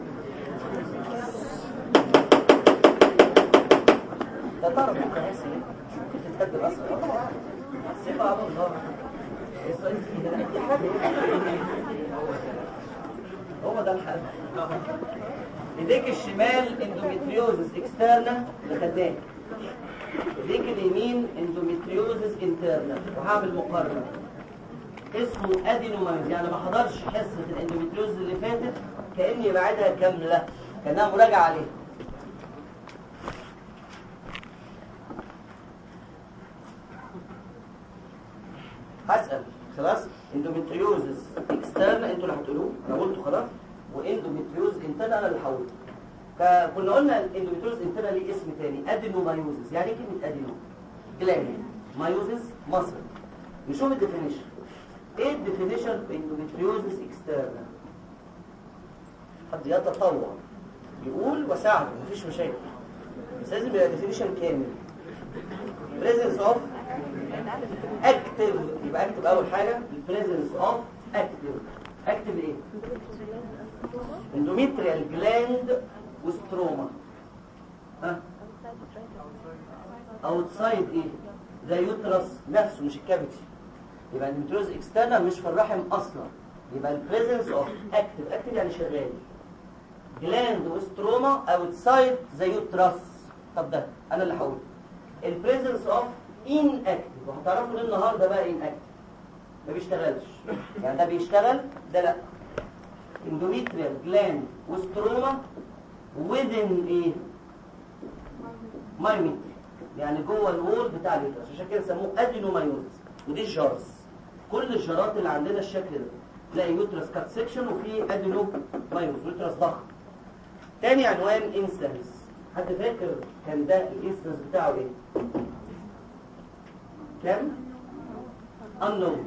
ده طرف كويس ممكن تتهدد اصلا سيبها على الله السؤال فيه ده اي حاجه هو ده الحل ايديك الشمال اندوميتريوزس اكسترنا اللي خدناه ايديك اليمين اندوميتريوزس انترنا وهعمل مقارنه اسمه ادينومايوز يعني ما حضرش حصه الاندوميتريوز اللي فاتت كاني بعدها كامله كانها مراجعه عليها هسال خلاص اندوميتريوزس اكسترنا انتوا اللي هتقولوه انا قلته خلاص واندوميتريوز انترنا انا اللي هقوله فكنا قلنا الاندوميتريوز انترنا ليه اسم تاني ادينومايوزس يعني ايه كلمه ادينو جلاند مايوزس مصر نشوف الديفينيشن ايه الديفينيشن في اندوميتريوزس اكسترنا حد يتطوع يقول وساعده مفيش مشاكل بس لازم يبقى ديفينيشن كامل presence of active يبقى اكتب اول حاجه presence of active active ايه اندوميتريال جلاند وستروما ها اوتسايد ايه ده يوترس نفسه مش الكافيتي يبقى الانتروز اكسترنال مش في الرحم اصلا يبقى البريزنس اوف اكتف اكتف يعني شغال جلاند وستروما اوتسايد ذا يوترس طب ده انا اللي هقول البريزنس اوف ان اكتف وهتعرفوا ليه النهارده بقى ان اكتف ما بيشتغلش يعني ده بيشتغل ده لا اندوميتريال جلاند وستروما within ايه مايوميتري يعني جوه الوول بتاع اليوترس عشان كده سموه ادينومايوزس ودي الجارز كل الجارات اللي عندنا الشكل ده تلاقي يوترس كات سيكشن وفي ادينو مايوز يوترس ضخم تاني عنوان انستنس حد فاكر كان ده الانستنس بتاعه ايه كام unknown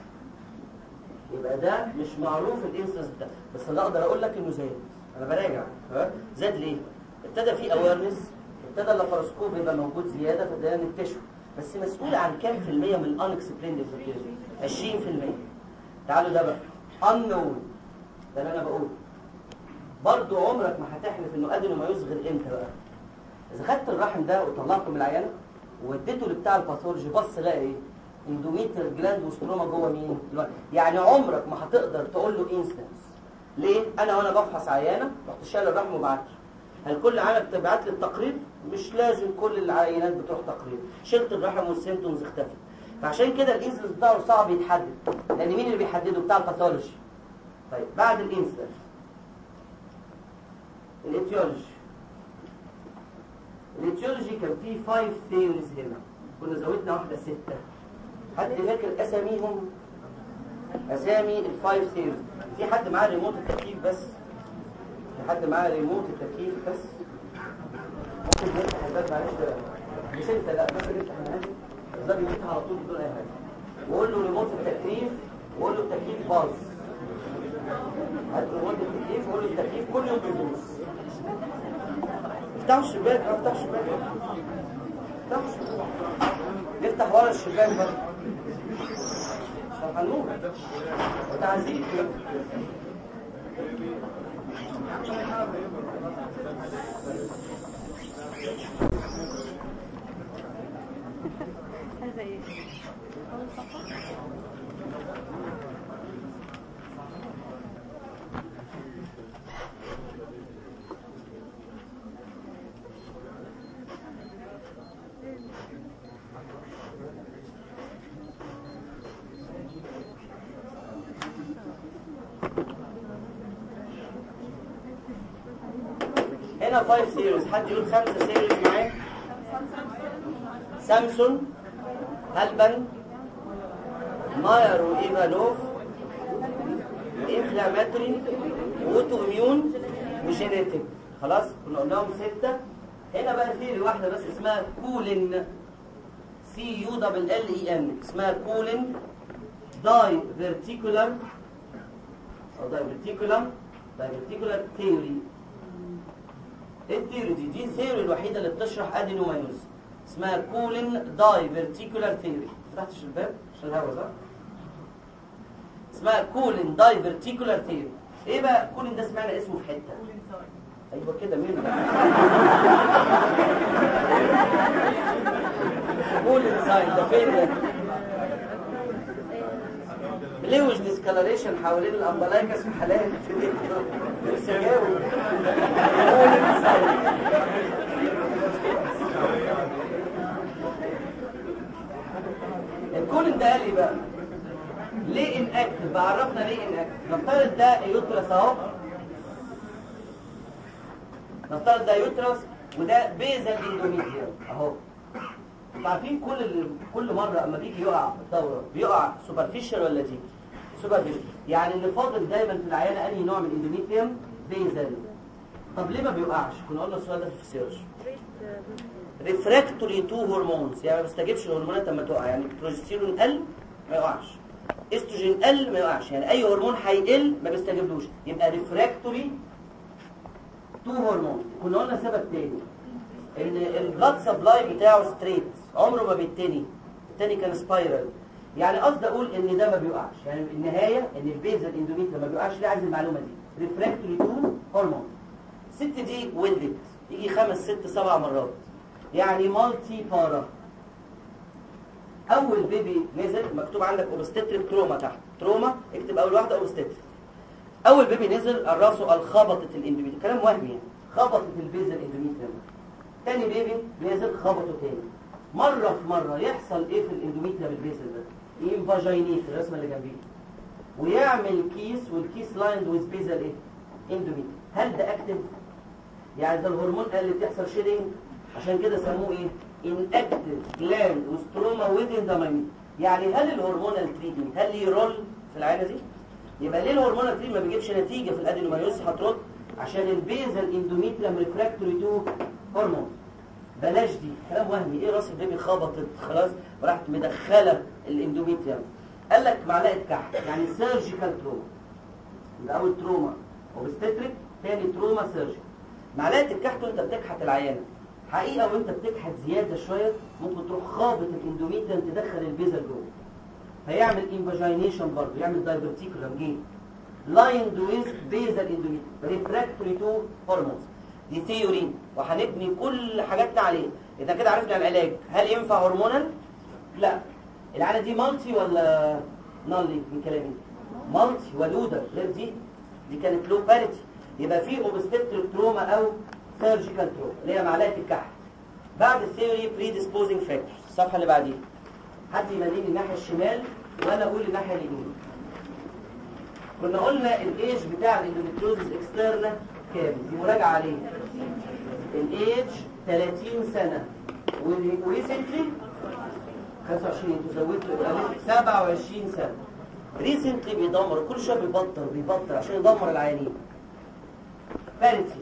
يبقى ده مش معروف الانستنس بتاعه بس اللي اقدر اقول لك انه زاد انا براجع ها زاد ليه ابتدى في اويرنس ابتدى اللافاروسكوب يبقى موجود زياده فده نكتشفه بس مسؤول عن كام في المية من الانكسبليند 20% تعالوا ده بقى unknown ده اللي انا بقوله برضو عمرك ما هتحلف انه ادينومايوز غير امتى بقى اذا خدت الرحم ده وطلعته من العيانه واديته لبتاع الباثولوجي بص لقى ايه اندوميتر جلاند وستروما جوه مين الوقت. يعني عمرك ما هتقدر تقول له انستنس ليه انا وانا بفحص عيانه رحت شايل الرحم وبعت هل كل عيانه بتبعت لي التقرير مش لازم كل العينات بتروح تقرير شلت الرحم والسيمتومز اختفت فعشان كده الانسنس بتاعه صعب يتحدد لان مين اللي بيحدده بتاع الباثولوجي طيب بعد الانسنس الاتيولوجي الاتيولوجي كان فيه 5 ثيوريز هنا كنا زودنا واحده سته حد فاكر اساميهم اسامي الفايف ثيوريز في حد معاه ريموت التكييف بس في حد معاه ريموت التكييف بس ممكن نفتح الباب معلش ده مش انت لا بس نفتح معلش الباب يفتح على طول بدون اي حاجه وقول له ريموت التكييف وقول له التكييف باظ هات ريموت التكييف وقول له التكييف كل يوم بيدوس افتحوا الشباك اه افتحوا الشباك افتحوا الشباك نفتح ورا الشباك بقى عشان هنموت وتعذيب هذا ايه اول صفحه هنا 5 سيريز حد يقول خمسة سيريز معايا سامسون هلبن ماير وايفانوف انفلاماتوري اوتو اميون وجينيتك خلاص كنا قلناهم ستة هنا بقى ثيري واحدة بس اسمها كولين سي يو دبل ال اي ان اسمها كولين داي فيرتيكولار او داي فيرتيكولار داي فيرتيكولار ثيوري ايه الثيوري دي دي الثيوري الوحيده اللي بتشرح ادينومايوز اسمها كولين داي فيرتيكولار ثيوري فتحتش الباب عشان الهوا صح اسمها كولين داي فيرتيكولار ثيوري ايه بقى كولين ده سمعنا اسمه في حته ايوه كده مين ده كولين ساين ده فين ده بلوش ديسكالريشن حوالين الامبلايكس في حالات لسه جاوب كولين ساين الكولين ده قال لي بقى ليه ان اكتف بعرفنا ليه ان اكتف نفترض ده يوترس اهو نفترض ده يوترس وده بيزل اندوميتريوم اهو انتوا عارفين كل اللي كل مره اما بيجي يقع في الدوره بيقع سوبرفيشال ولا ديب سوبرفيشال يعني اللي فاضل دايما في العيانه انهي نوع من الاندوميتريوم بيزل طب ليه ما بيوقعش كنا قلنا السؤال ده في السيرش ريفراكتوري تو هرمونز يعني ما بيستجيبش الهرمونات لما تقع يعني البروجستيرون قل ما يقعش استروجين قل ما يقعش يعني اي هرمون هيقل ما بيستجيبلوش يبقى ريفراكتوري تو هرمون كنا قلنا سبب تاني ان البلاد سبلاي بتاعه ستريت عمره ما بيتني التاني كان سبايرال يعني قصدي اقول ان ده ما بيقعش يعني النهايه ان البيزل اندوميت ما بيقعش ليه عايز المعلومه دي ريفراكتوري تو هرمون الست دي ولدت يجي خمس ست سبع مرات يعني مالتي بارا اول بيبي نزل مكتوب عندك اوبستتريك تروما تحت تروما اكتب اول واحده اوبستتريك اول بيبي نزل راسه قال خبطت الاندوميت كلام وهمي يعني خبطت البيزل الاندوميت تاني بيبي نزل خبطه تاني مره في مره يحصل ايه في الاندوميت بالبيزل ده انفاجينيت الرسمه اللي جنبيه ويعمل كيس والكيس لايند ويز بيزل ايه اندوميت هل ده اكتف يعني ده الهرمون قال اللي بتحصل شيدنج عشان كده سموه ايه inactive gland وستروما within the minute يعني هل الهرمونال تريتمنت هل ليه رول في العينه دي يبقى ليه الهرمونال تريتمنت ما بيجيبش نتيجه في الادينومايوس هترد عشان البيزل اندوميتريم ريفراكتوري تو هرمون بلاش دي كلام وهمي ايه راس البيبي خبطت خلاص وراحت مدخله الاندوميتريم قال لك معلقه كحك يعني سيرجيكال تروما يبقى اول تروما اوبستتريك ثاني تروما سيرجيكال معلقه الكحك وانت بتكحت العيانه حقيقه وانت بتكحت زياده شويه ممكن تروح خابط الاندوميتريم تدخل البيزل جوه فيعمل انفاجينيشن برضه يعمل دايفرتيكولم جين lined with basal endometrium refractory to hormones دي ثيوري وهنبني كل حاجاتنا عليه اذا كده عرفنا العلاج هل ينفع هرمونال لا العاده دي مالتي ولا نالي من كلامي مالتي ودوده غير دي دي كانت لو باريتي يبقى في اوبستريك تروما او سيرجيكال تروما اللي هي معلقه الكحل بعد الثيوري بريديسبوزنج فاكتورز الصفحه اللي بعديها حد يمليني الناحيه الشمال وانا اقول الناحيه اليمين كنا قلنا الايج بتاع الاندوميتريوزس اكسترنا كام دي مراجعه عليه الايج 30 سنه وريسنتلي 25 انتوا زودتوا قلت 27 سنه ريسنتلي بيدمر كل شويه بيبطل بيبطل عشان يدمر العيانين باريتي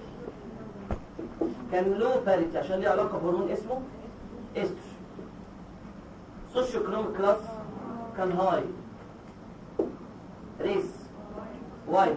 كان لو باريتي عشان ليه علاقه بهرمون اسمه استروجين سوشيو ايكونوميك كلاس كان هاي ريس وايت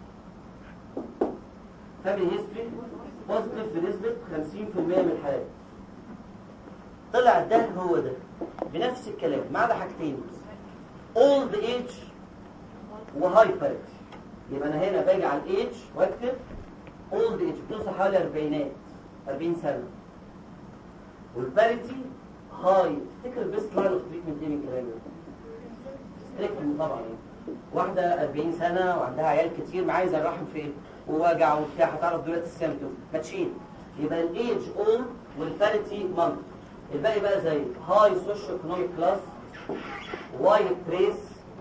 فاميلي هيستوري بوزيتيف بنسبة 50% من الحالات طلع ده هو ده بنفس الكلام ما عدا حاجتين اولد ايج وهايبر يبقى انا هنا باجي على الايج واكتب اولد ايج بتوصل حوالي اربعينات 40 سنة والباريتي هاي تفتكر البيست لاين اوف تريتمنت ايه من الكلام ده؟ ستريكتومي طبعا يعني واحدة 40 سنة وعندها عيال كتير ما عايزة الرحم فين ووجع وبتاع هتعرف دلوقتي السيمتوم ما تشيل يبقى الايج اول والباريتي مانث الباقي بقى زي هاي سوشيو ايكونوميك كلاس وايت بريس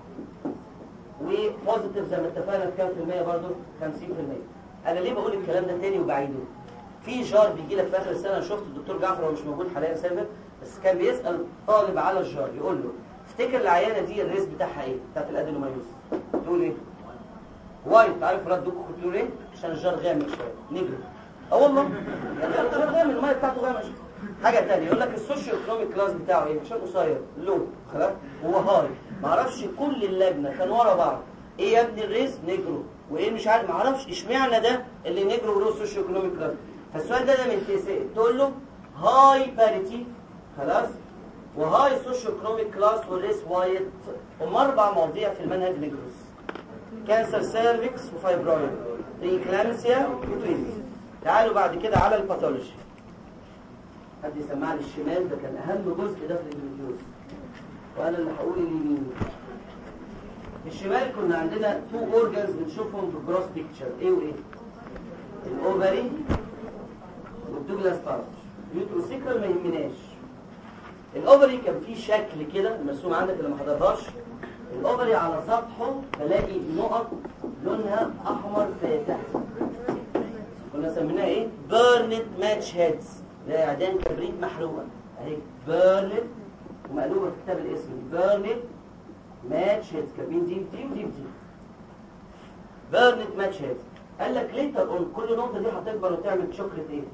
وبوزيتيف زي ما اتفقنا في كام في المية برضه 50% انا ليه بقول الكلام ده تاني وبعيده في جار بيجي لك في اخر السنه شفت الدكتور جعفر هو مش موجود حاليا سابق بس كان بيسال طالب على الجار يقول له افتكر العيانه دي الريس بتاعها ايه بتاعت الادينومايوس تقول ايه وايت عارف رد دوك كنت تقول ايه عشان الجار غامق شويه نجري اه والله يعني الجار غامق الميه بتاعته غامق حاجه ثانيه يقول لك السوشيو ايكونوميك كلاس بتاعه ايه عشان قصير لو خلاص هو هاي ما اعرفش كل اللجنه كان ورا بعض ايه يا ابني الريس نجرو وايه مش عارف ما اعرفش اشمعنى ده اللي نجرو وله سوشيو ايكونوميك كلاس فالسؤال ده ده من تسال تقول له هاي باريتي خلاص وهاي سوشيو ايكونوميك كلاس والريس وايت هم اربع مواضيع في المنهج نجروس كانسر سيرفكس وفايبرويد ريكلامسيا وتوينز تعالوا بعد كده على الباثولوجي حد يسمعني الشمال ده كان اهم جزء ده في الاندوميتريوز وانا اللي هقول اليمين الشمال كنا عندنا تو اورجانز بنشوفهم في الجروس بيكتشر ايه وايه الاوفري والدوجلاس بارت اليوتروسيكرال ما يهمناش الاوفري كان فيه شكل كده مرسوم عندك اللي ما حضرهاش الاوفري على سطحه بلاقي نقط لونها احمر فاتح كنا سميناها ايه بيرنت ماتش هيدز ده عيدان كبريت محروقه اهي بيرنت ومقلوبه في كتاب الاسم بيرنت ماتش هيدز كاتبين دي ودي ودي ودي بيرنت ماتش هيدز قال لك ليه طب كل نقطه دي هتكبر وتعمل شوكليت ايه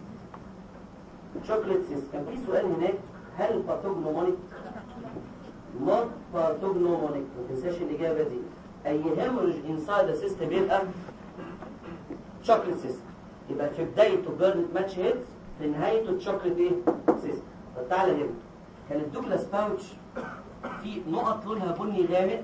شوكليت سيس كان في سؤال هناك هل باثوجنومونيك not pathognomonic ما تنساش الإجابة دي أي hemorrhage inside the system بيبقى chocolate system يبقى في بدايته بيرنت ماتش هيدز في نهايته chocolate ايه سيستم طب تعالى هنا كان الدوجلاس باوتش في نقط لونها بني غامق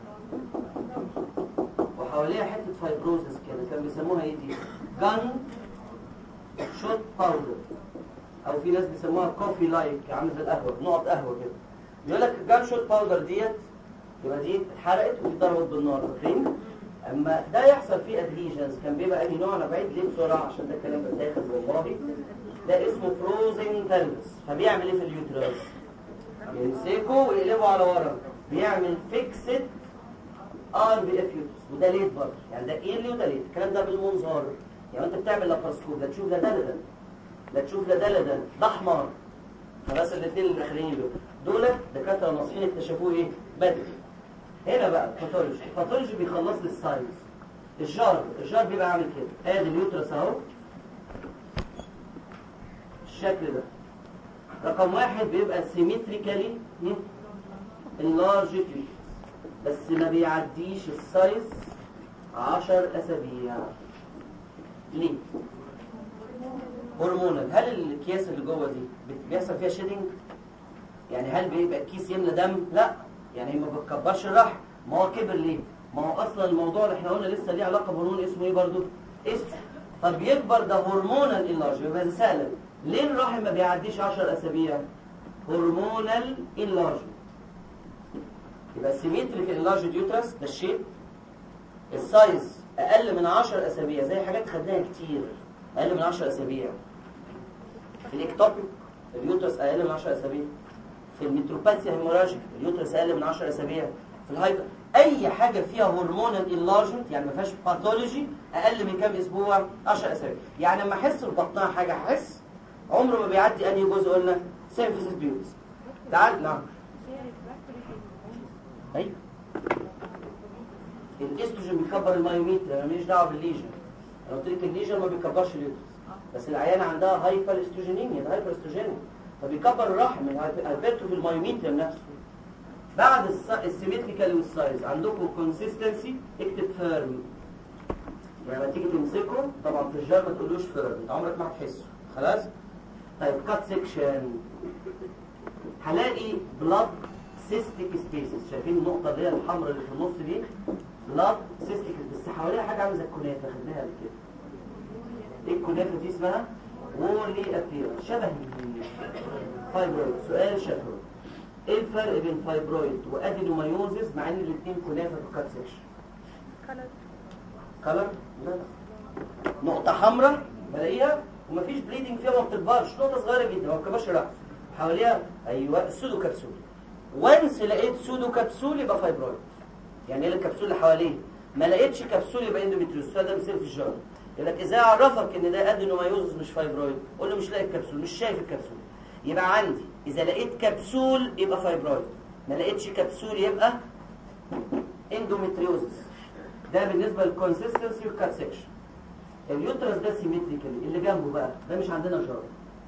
وحواليها حتة فايبروزس كده كان بيسموها ايه دي جان شوت باودر او في ناس بيسموها كوفي لايك عامل زي القهوه نقط قهوه كده بيقول لك الجان شوت باودر ديت يبقى دي اتحرقت ودي ضربت بالنار فاكرين اما ده يحصل فيه ادهيجنز كان بيبقى اي نوع انا بعيد ليه بسرعه عشان ده الكلام بتاخد والله ده اسمه فروزن بلفس فبيعمل ايه في اليوترس يمسكه ويقلبه على ورا بيعمل فيكسد ار بي اف يوترس وده ليد برضه يعني ده ايرلي وده ليد الكلام ده بالمنظار يعني انت بتعمل لابراسكوب لا تشوف لا ده لا ده لا تشوف لا ده لا ده ده احمر فبس الاثنين الاخرين دول دول دكاتره ناصحين اكتشفوه ايه بدري هنا بقى الباثولوجي الباثولوجي بيخلص لي الساينس الجار الجار بيبقى عامل كده ادي اليوترس اهو الشكل ده رقم واحد بيبقى سيمتريكالي اللارج بس ما بيعديش السايز عشر اسابيع ليه هرمونال هل الاكياس اللي جوه دي بيحصل فيها شيدنج يعني هل بيبقى الكيس يملى دم لا يعني ما بتكبرش الرحم ما هو كبر ليه ما هو اصلا الموضوع اللي احنا قلنا لسه ليه علاقه بهرمون اسمه ايه برضو استروجين طب يكبر ده هرمونال انلارج يبقى رساله ليه الرحم ما بيعديش 10 اسابيع هرمونال انلارج يبقى سيمتريك انلارج يوترس ده الشيء السايز اقل من 10 اسابيع زي حاجات خدناها كتير اقل من 10 اسابيع في الاكتوبيك اليوترس اقل من 10 اسابيع في الميتروباثيا هيموراجيك اليوترس اقل من 10 اسابيع في الهايبر اي حاجه فيها هرمونال انلارجمنت يعني ما فيهاش باثولوجي اقل من كام اسبوع 10 اسابيع يعني لما احس في بطنها حاجه احس عمره ما بيعدي انهي جزء قلنا سيمفيسيس بيوتس تعال نعم ايوه الاستروجين بيكبر المايوميتر انا ماليش دعوه بالليجن انا قلت لك الليجن ما بيكبرش اليوترس بس العيانه عندها هايبر استروجينيميا ده هايبر استروجينيا فبيكبر الرحم هيبته في المايوميتر نفسه بعد السيمتريكال والسايز عندكم كونسيستنسي اكتب فيرم يعني لما تيجي تمسكه طبعا في الجار ما تقولوش فيرم انت عمرك ما هتحسه خلاص طيب كات سيكشن هلاقي بلاد سيستيك سبيسز شايفين النقطه اللي هي الحمراء اللي في النص دي بلاد سيستيك بس حواليها حاجه عامله زي الكنافه خدناها قبل كده ايه الكنافه دي اسمها وولي ابير شبه فايبرويد سؤال شفوي ايه الفرق بين فايبرويد وادينومايوزس مع ان الاثنين كنافه في الكات سيكشن كلر لا لا نقطه حمراء بلاقيها ومفيش بليدنج فيها ما بتكبرش نقطه صغيره جدا ما بتكبرش لا حواليها ايوه السودو كبسول وانس لقيت سودو كبسول يبقى فايبرويد يعني ايه الكبسول اللي حواليه ما لقيتش كبسول يبقى اندوميتريوز ده مثال في الجار يقول لك ازاي اعرفك ان ده ادينومايوزس مش فايبرويد قول له مش لاقي الكبسول مش شايف الكبسول يبقى عندي اذا لقيت كبسول يبقى فايبرويد ما لقيتش كبسول يبقى اندوميتريوزس ده بالنسبه للكونسيستنسي والكات سيكشن اليوترس ده سيمتريكالي اللي جنبه بقى ده مش عندنا جار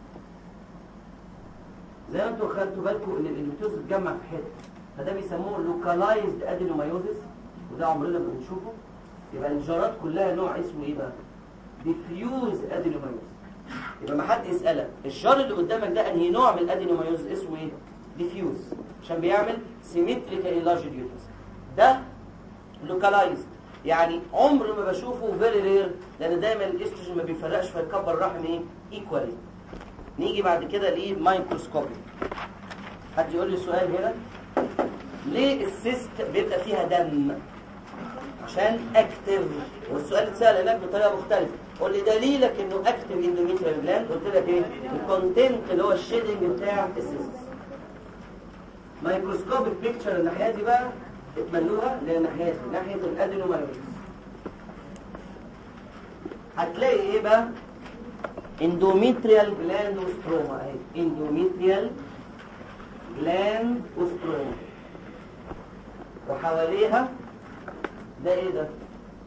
زي ما انتوا خدتوا بالكم ان الاندوميتريوز بتجمع في حته فده بيسموه لوكالايزد ادينومايوزس وده عمرنا ما بنشوفه يبقى الجارات كلها نوع اسمه ايه بقى ديفيوز ادينومايوزس يبقى ما حد يسالك الجار اللي قدامك ده انهي نوع من الادينومايوزس اسمه ايه ديفيوز عشان بيعمل سيمتريكال انلارج يوترس ده لوكالايزد يعني عمر ما بشوفه فيري رير لان دايما الاستروجين ما بيفرقش فيكبر الرحم ايه ايكوالي نيجي بعد كده لمايكروسكوبي حد يقول لي سؤال هنا ليه السيست بيبقى فيها دم عشان اكتف والسؤال اتسال هناك بطريقه مختلفه قول لي دليلك انه اكتف اندوميتريال جلاند قلت لك ايه الكونتنت اللي هو الشيدنج بتاع السيست مايكروسكوبيك بيكتشر الناحيه دي بقى اتملوها لناحيه دي ناحيه الادينومايوزس هتلاقي ايه بقى اندوميتريال جلاند وستروما اهي اندوميتريال جلاند وستروما وحواليها ده ايه ده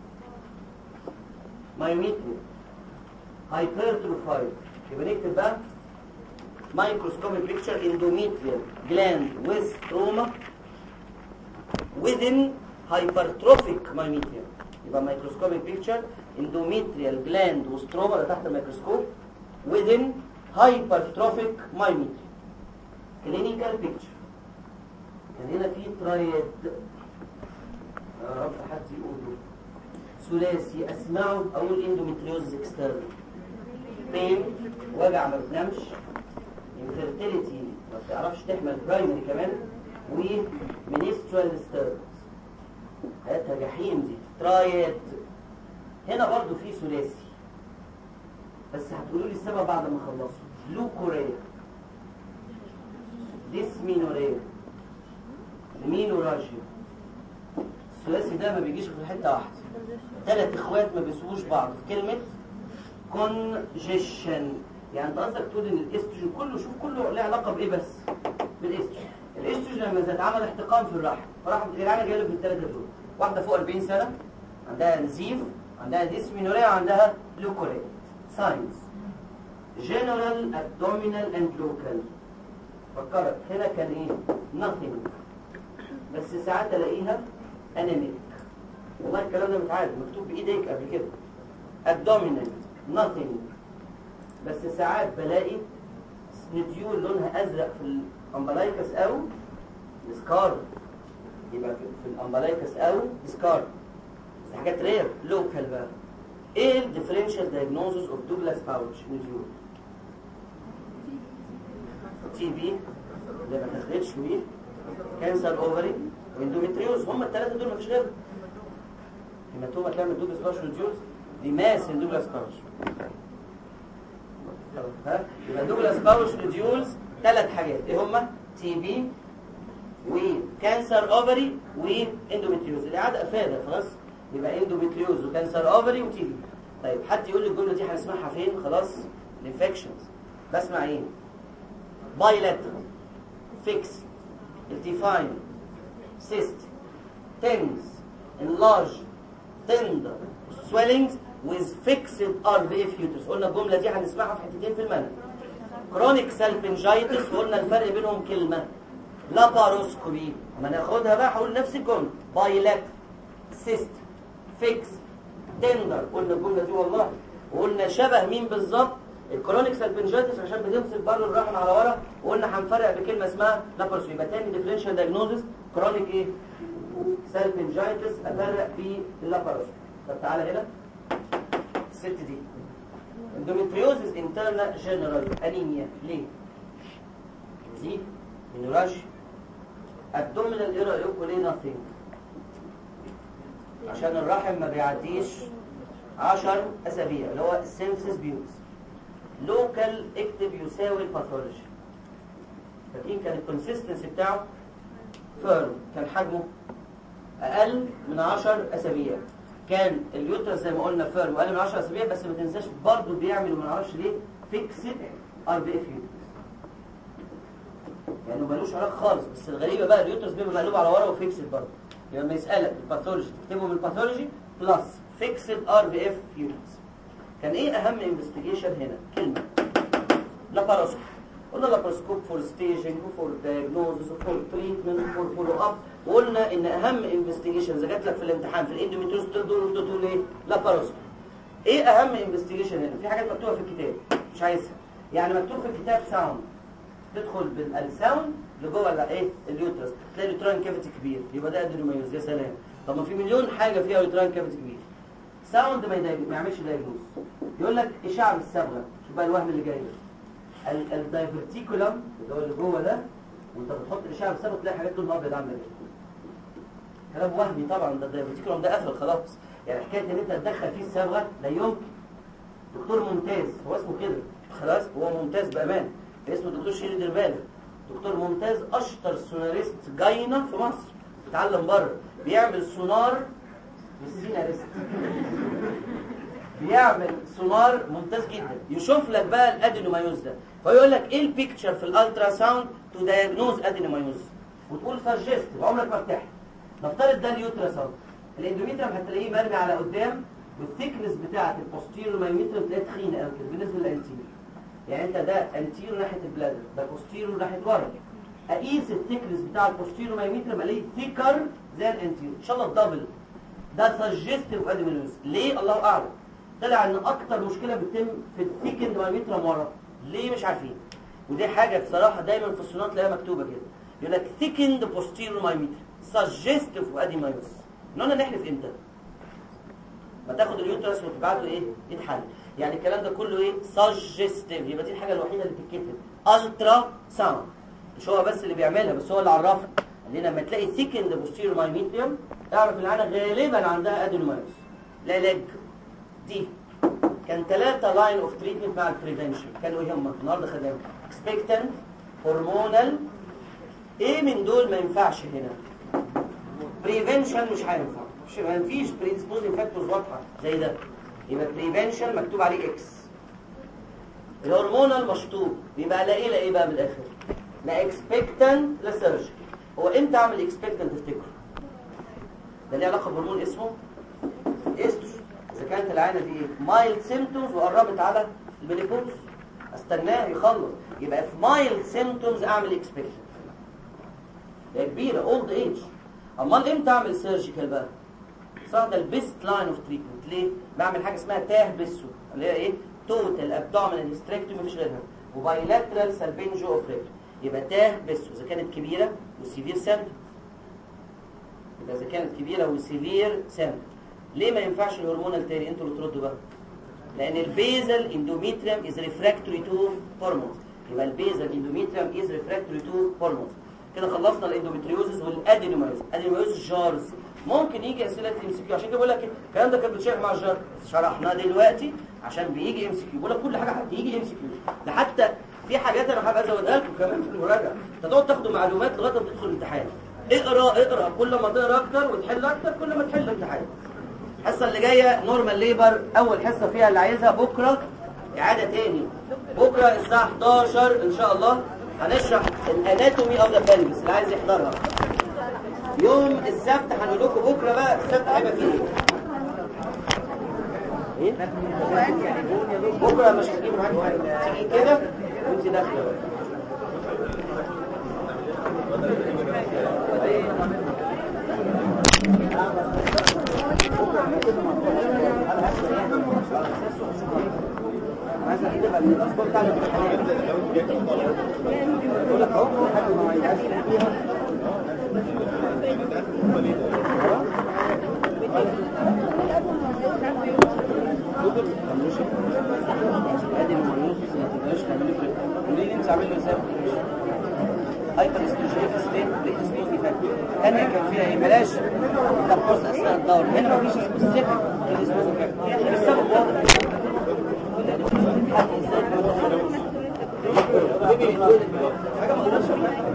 مايوميتريال هايبرتروفايد يبقى نكتب بقى مايكروسكوبيك بيكتشر اندوميتريال جلاند وستروما within hypertrophic myometrium يبقى مايكروسكوبيك بيكتشر اندوميتريال جلاند وستروما ده تحت الميكروسكوب within hypertrophic myometrium clinical picture كان هنا في ترايد يا رب حد يقوله ثلاثي اسمعه اقول اندوميتريوز اكسترنال بين وجع ما بتنامش انفيرتيليتي ما بتعرفش تحمل برايمري كمان ومينسترال ستيرنز حياتها جحيم دي ترايد هنا برضو في ثلاثي بس هتقولوا لي السبب بعد ما اخلصه لوكوريا ديسمينوريا مينوراجيا الثلاثي ده ما بيجيش في حته واحده ثلاث اخوات ما بيسووش بعض في كلمه كونجيشن يعني انت قصدك تقول ان الاستروجين كله شوف كله له علاقه بايه بس بالاستروجين الاستروجين لما زاد عمل احتقان في الرحم فراح العيال جايه له بالثلاثه دول واحده فوق 40 سنه عندها نزيف عندها ديسمينوريا وعندها لوكوريا ساينز جنرال ابدومينال اند لوكال فكرت هنا كان ايه nothing بس ساعات الاقيها انيميك والله الكلام ده متعاد مكتوب بايديك قبل كده abdominal nothing بس ساعات بلاقي سنديول لونها ازرق في الامبلايكس او السكار يبقى في, في الامبلايكس او ديسكارد بس حاجات رير لوكال بقى ايه الديفرنشال دايجنوزز اوف دوجلاس باوتش نوديول تي بي اللي ما تاخدش بيه كانسر اوفري واندوميتريوز هم الثلاثه دول مفيش غيرهم هيماتوما تعمل دوجلاس باوتش نوديول دي ماس دوجلاس باوتش ها يبقى دوجلاس باوتش نوديولز ثلاث حاجات ايه هم تي بي وكانسر اوفري واندوميتريوز الاعاده افاده خلاص يبقى اندوميتريوز وكانسر اوفري وتي بي طيب حد يقول لي الجمله دي هنسمعها فين خلاص الانفكشنز بسمع ايه بايلاترال فيكس التيفاين سيست تنس enlarge tender swellings with fixed RVF uterus قلنا الجملة دي هنسمعها في حتتين في المنهج كرونيك سالبنجايتس وقلنا الفرق بينهم كلمة لاباروسكوبي اما ناخدها بقى هقول نفس الجملة بايلات سيست فيكس تندر قلنا الجملة دي والله وقلنا شبه مين بالظبط الكرونيك سالبنجايتس عشان بتمسك بر الرحم على ورا وقلنا هنفرق بكلمة اسمها لاباروسكوبي يبقى تاني ديفرنشال دايجنوزس كرونيك ايه سالبنجايتس افرق في اللاباروسكوبي طب تعالى هنا الست دي اندوميتريوزس انترنا جنرال انيميا ليه دي منوراش ابدومينال ايه رايكم ليه ناثينج عشان الرحم ما بيعديش 10 اسابيع اللي هو السينسس بيوز لوكال اكتب يساوي الباثولوجي فاكرين كان الكونسيستنسي بتاعه فيرم كان حجمه اقل من 10 اسابيع كان اليوترس زي ما قلنا فيرم اقل من 10 اسابيع بس ما تنساش برضه بيعمل ما نعرفش ليه فيكسد ار بي اف يوترس يعني ملوش علاقه خالص بس الغريبه بقى اليوترس بيبقى مقلوب على ورا وفيكسد برضه لما يسالك الباثولوجي تكتبه بالباثولوجي بلس فيكسد ار بي اف يوترس كان ايه اهم انفستيجيشن هنا كلمه لاباروسكوب قلنا لاباروسكوب فور ستيجنج وفور دايجنوزس وفور تريتمنت وفور فولو اب وقلنا ان اهم انفستيجيشن اذا جات لك في الامتحان في الاندوميتريوز دول تقول ايه لاباروسكوب ايه اهم انفستيجيشن هنا في حاجات مكتوبه في الكتاب مش عايزها يعني مكتوب في الكتاب ساوند تدخل بالساوند لجوه ال- ايه اليوترس تلاقي اليوتران كافيتي كبير يبقى ده ادرينومايوز يا سلام طب ما في مليون حاجه فيها يوتران كافيتي كبير ساوند ما يدايق- ما يعملش دايجنوز يقول لك اشعه بالصبغه شوف بقى الوهم اللي جاي ده ال- الدايفرتيكولم اللي هو اللي جوه ده وانت بتحط الاشعه بالصبغه تلاقي حاجات لونها ابيض عامله كده كلام وهمي طبعا ده الدايفرتيكولم ده قفل خلاص يعني حكايه ان انت تدخل فيه الصبغه لا يمكن دكتور ممتاز هو اسمه كده خلاص هو ممتاز بامان اسمه دكتور شيري دربالة دكتور ممتاز اشطر سوناريست جاينا في مصر اتعلم بره بيعمل سونار مش سيناريست بيعمل سونار ممتاز جدا يشوف لك بقى الادينومايوز ده فيقول لك ايه البيكتشر في الالترا ساوند تو دايجنوز ادينومايوز وتقول سجست عمرك ما فتحت نفترض ده اليوترا ساوند الاندوميتريم هتلاقيه مرمي على قدام والثيكنس بتاعت البوستيرو مايوميتريم تلاقيه تخينه قوي كده بالنسبه للانتيريور يعني انت ده انتيرو ناحيه البلادر ده بوستيرو ناحيه ورا اقيس الثيكنس بتاع البوستيرو مايوميتريم الاقيه ثيكر زي الانتيرو ان شاء الله دبل ده سجستيف ادينومايوز ليه الله اعلم طلع ان اكتر مشكله بتتم في الثيكند مايوميتريم ورا ليه مش عارفين ودي حاجه بصراحه دايما في السونات تلاقيها مكتوبه كده يقول لك ثيكند بوستيرو مايوميتريم سجستيف ادينومايوز قلنا نحلف امتى ما تاخد اليوترس وتبعته ايه يتحل يعني الكلام ده كله ايه سجستيف يبقى دي الحاجه الوحيده اللي بتتكتب الترا ساوند مش هو بس اللي بيعملها بس هو اللي عرفها قال لنا لما تلاقي ثيكند بوستيرو مايوميتريم اعرف ان العينه غالبا عندها ادينومايوس العلاج دي كان ثلاثة لاين اوف تريتمنت مع البريفنشن كانوا ايه هم النهارده خدناهم اكسبكتنت هرمونال ايه من دول ما ينفعش هنا بريفنشن مش هينفع مش ما فيش بريدسبوزنج فاكتورز واضحه زي ده يبقى بريفنشن مكتوب عليه اكس الهرمونال مشطوب يبقى لا ايه لا ايه بقى بالاخر لا اكسبكتنت لا سيرجري هو امتى اعمل اكسبكتنت تفتكروا ده ليه علاقه بهرمون اسمه استروجين اذا كانت العينه دي ايه مايلد سيمتومز وقربت على المينيبوز استناه يخلص يبقى في مايلد سيمتومز اعمل اكسبكتنت ده كبيره اولد ايج امال امتى اعمل سيرجيكال بقى صح ده البيست لاين اوف تريتمنت ليه بعمل حاجه اسمها تاه بسو اللي هي ايه توتال ابدومينال هيستريكتومي مفيش غيرها وبايلاترال سالبينجو اوبريتور يبقى تاه بسو اذا كانت كبيره والسيفير سيمتوم يبقى اذا كانت كبيره وسيفير سام ليه ما ينفعش الهرمونال تاني انتوا اللي تردوا بقى لان البيزل اندوميتريم از ريفراكتوري تو هرمونز يبقى البيزل اندوميتريم از ريفراكتوري تو هرمونز كده خلصنا الاندوميتريوزز والادينومايوز ادينومايوز جارز ممكن يجي اسئله ام سي كيو عشان كده بقول لك الكلام ده كان بيتشرح مع الجار شرحناه دلوقتي عشان بيجي ام سي كيو بقول لك كل حاجه هتيجي ام سي كيو ده حتى في حاجات انا حابب ازودها لكم كمان في المراجعه انت تقعد تاخدوا معلومات لغايه ما تدخل الامتحان اقرا اقرا كل ما تقرا اكتر وتحل اكتر كل ما تحل الامتحان الحصه اللي جايه نورمال ليبر اول حصه فيها اللي عايزها بكره اعاده تاني بكره الساعه 11 ان شاء الله هنشرح الاناتومي اوف ذا pelvis اللي عايز يحضرها يوم السبت هنقول لكم بكره بقى السبت هيبقى فيه ايه؟ ايه؟ بكره مش هتجيب معاك تيجي كده وانت داخله عايز تبقى من الاسبوع بتاع الامتحانات بقول لك اهو حد ما يعرفش فيها ادي المايوس ما تقدرش تعمل له وليه انت عامل له ازاي هايبر استروجين ستيت بريدسبوزي فاكتور ثانيه كان فيها ايه بلاش تبحث اثناء الدور هنا مفيش سبيسيفيك بريدسبوزي فاكتور السبب واضح حد حاجه ما اقدرش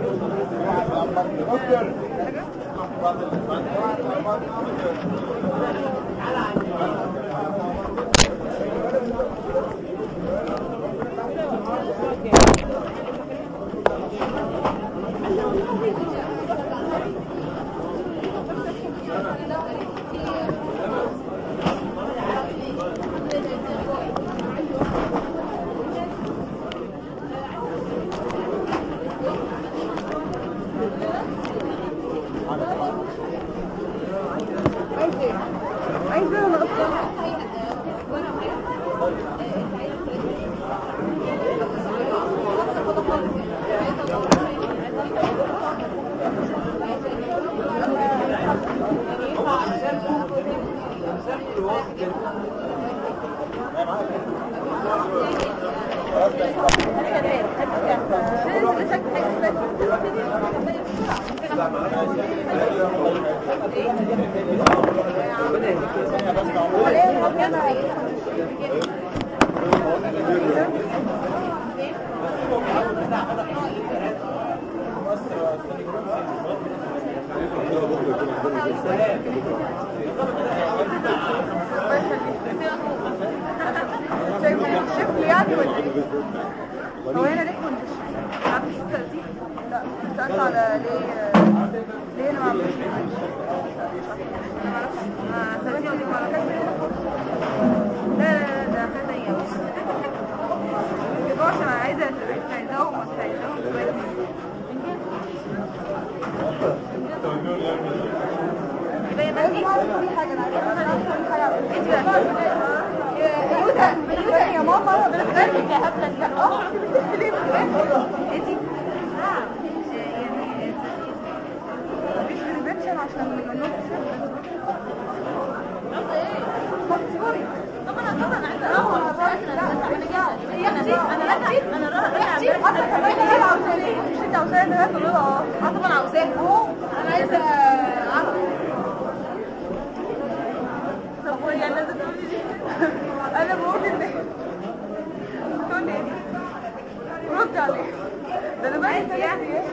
عايز ايه؟ عايز ايه ولا اصلا؟ شكله يعني ولا ايه؟ هو هنا ليه كنت عارف الستة دي؟ لا سألت على ليه ليه انا ما عملتش ما ثواني اقول لك على كده لا لا لا ده حاجة تانية بس يبقى عشان انا عايزة عايزاهم بس عايزاهم يبقى يبقى دي كل حاجة انا عايزة كل حاجة يوتا يوتا يا ماما بنتكلم يا هبلة كان اه ليه انتي يعني مفيش بريفنشن عشان النوت طبعا طبعا عايزه اروح يا اختي انا راجعه انا راجعه اصلا كمان ايه عاوزاه ليه مش انت عاوزاه ان انا اقول اه اه طبعا عاوزاه اهو انا عايزه اعرف طب هو يعني لازم تقولي لي انا بقول ان تقول لي رد عليه ده انا بقى يعني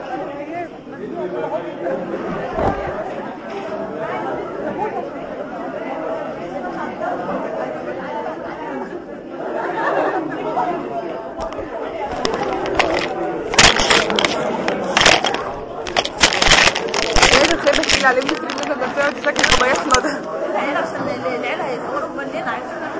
لازم خيبة اللي عليه بس اللي بيقعد شكل قبيحنا ده العيله عشان العيله هيصوروا بالليل عايزين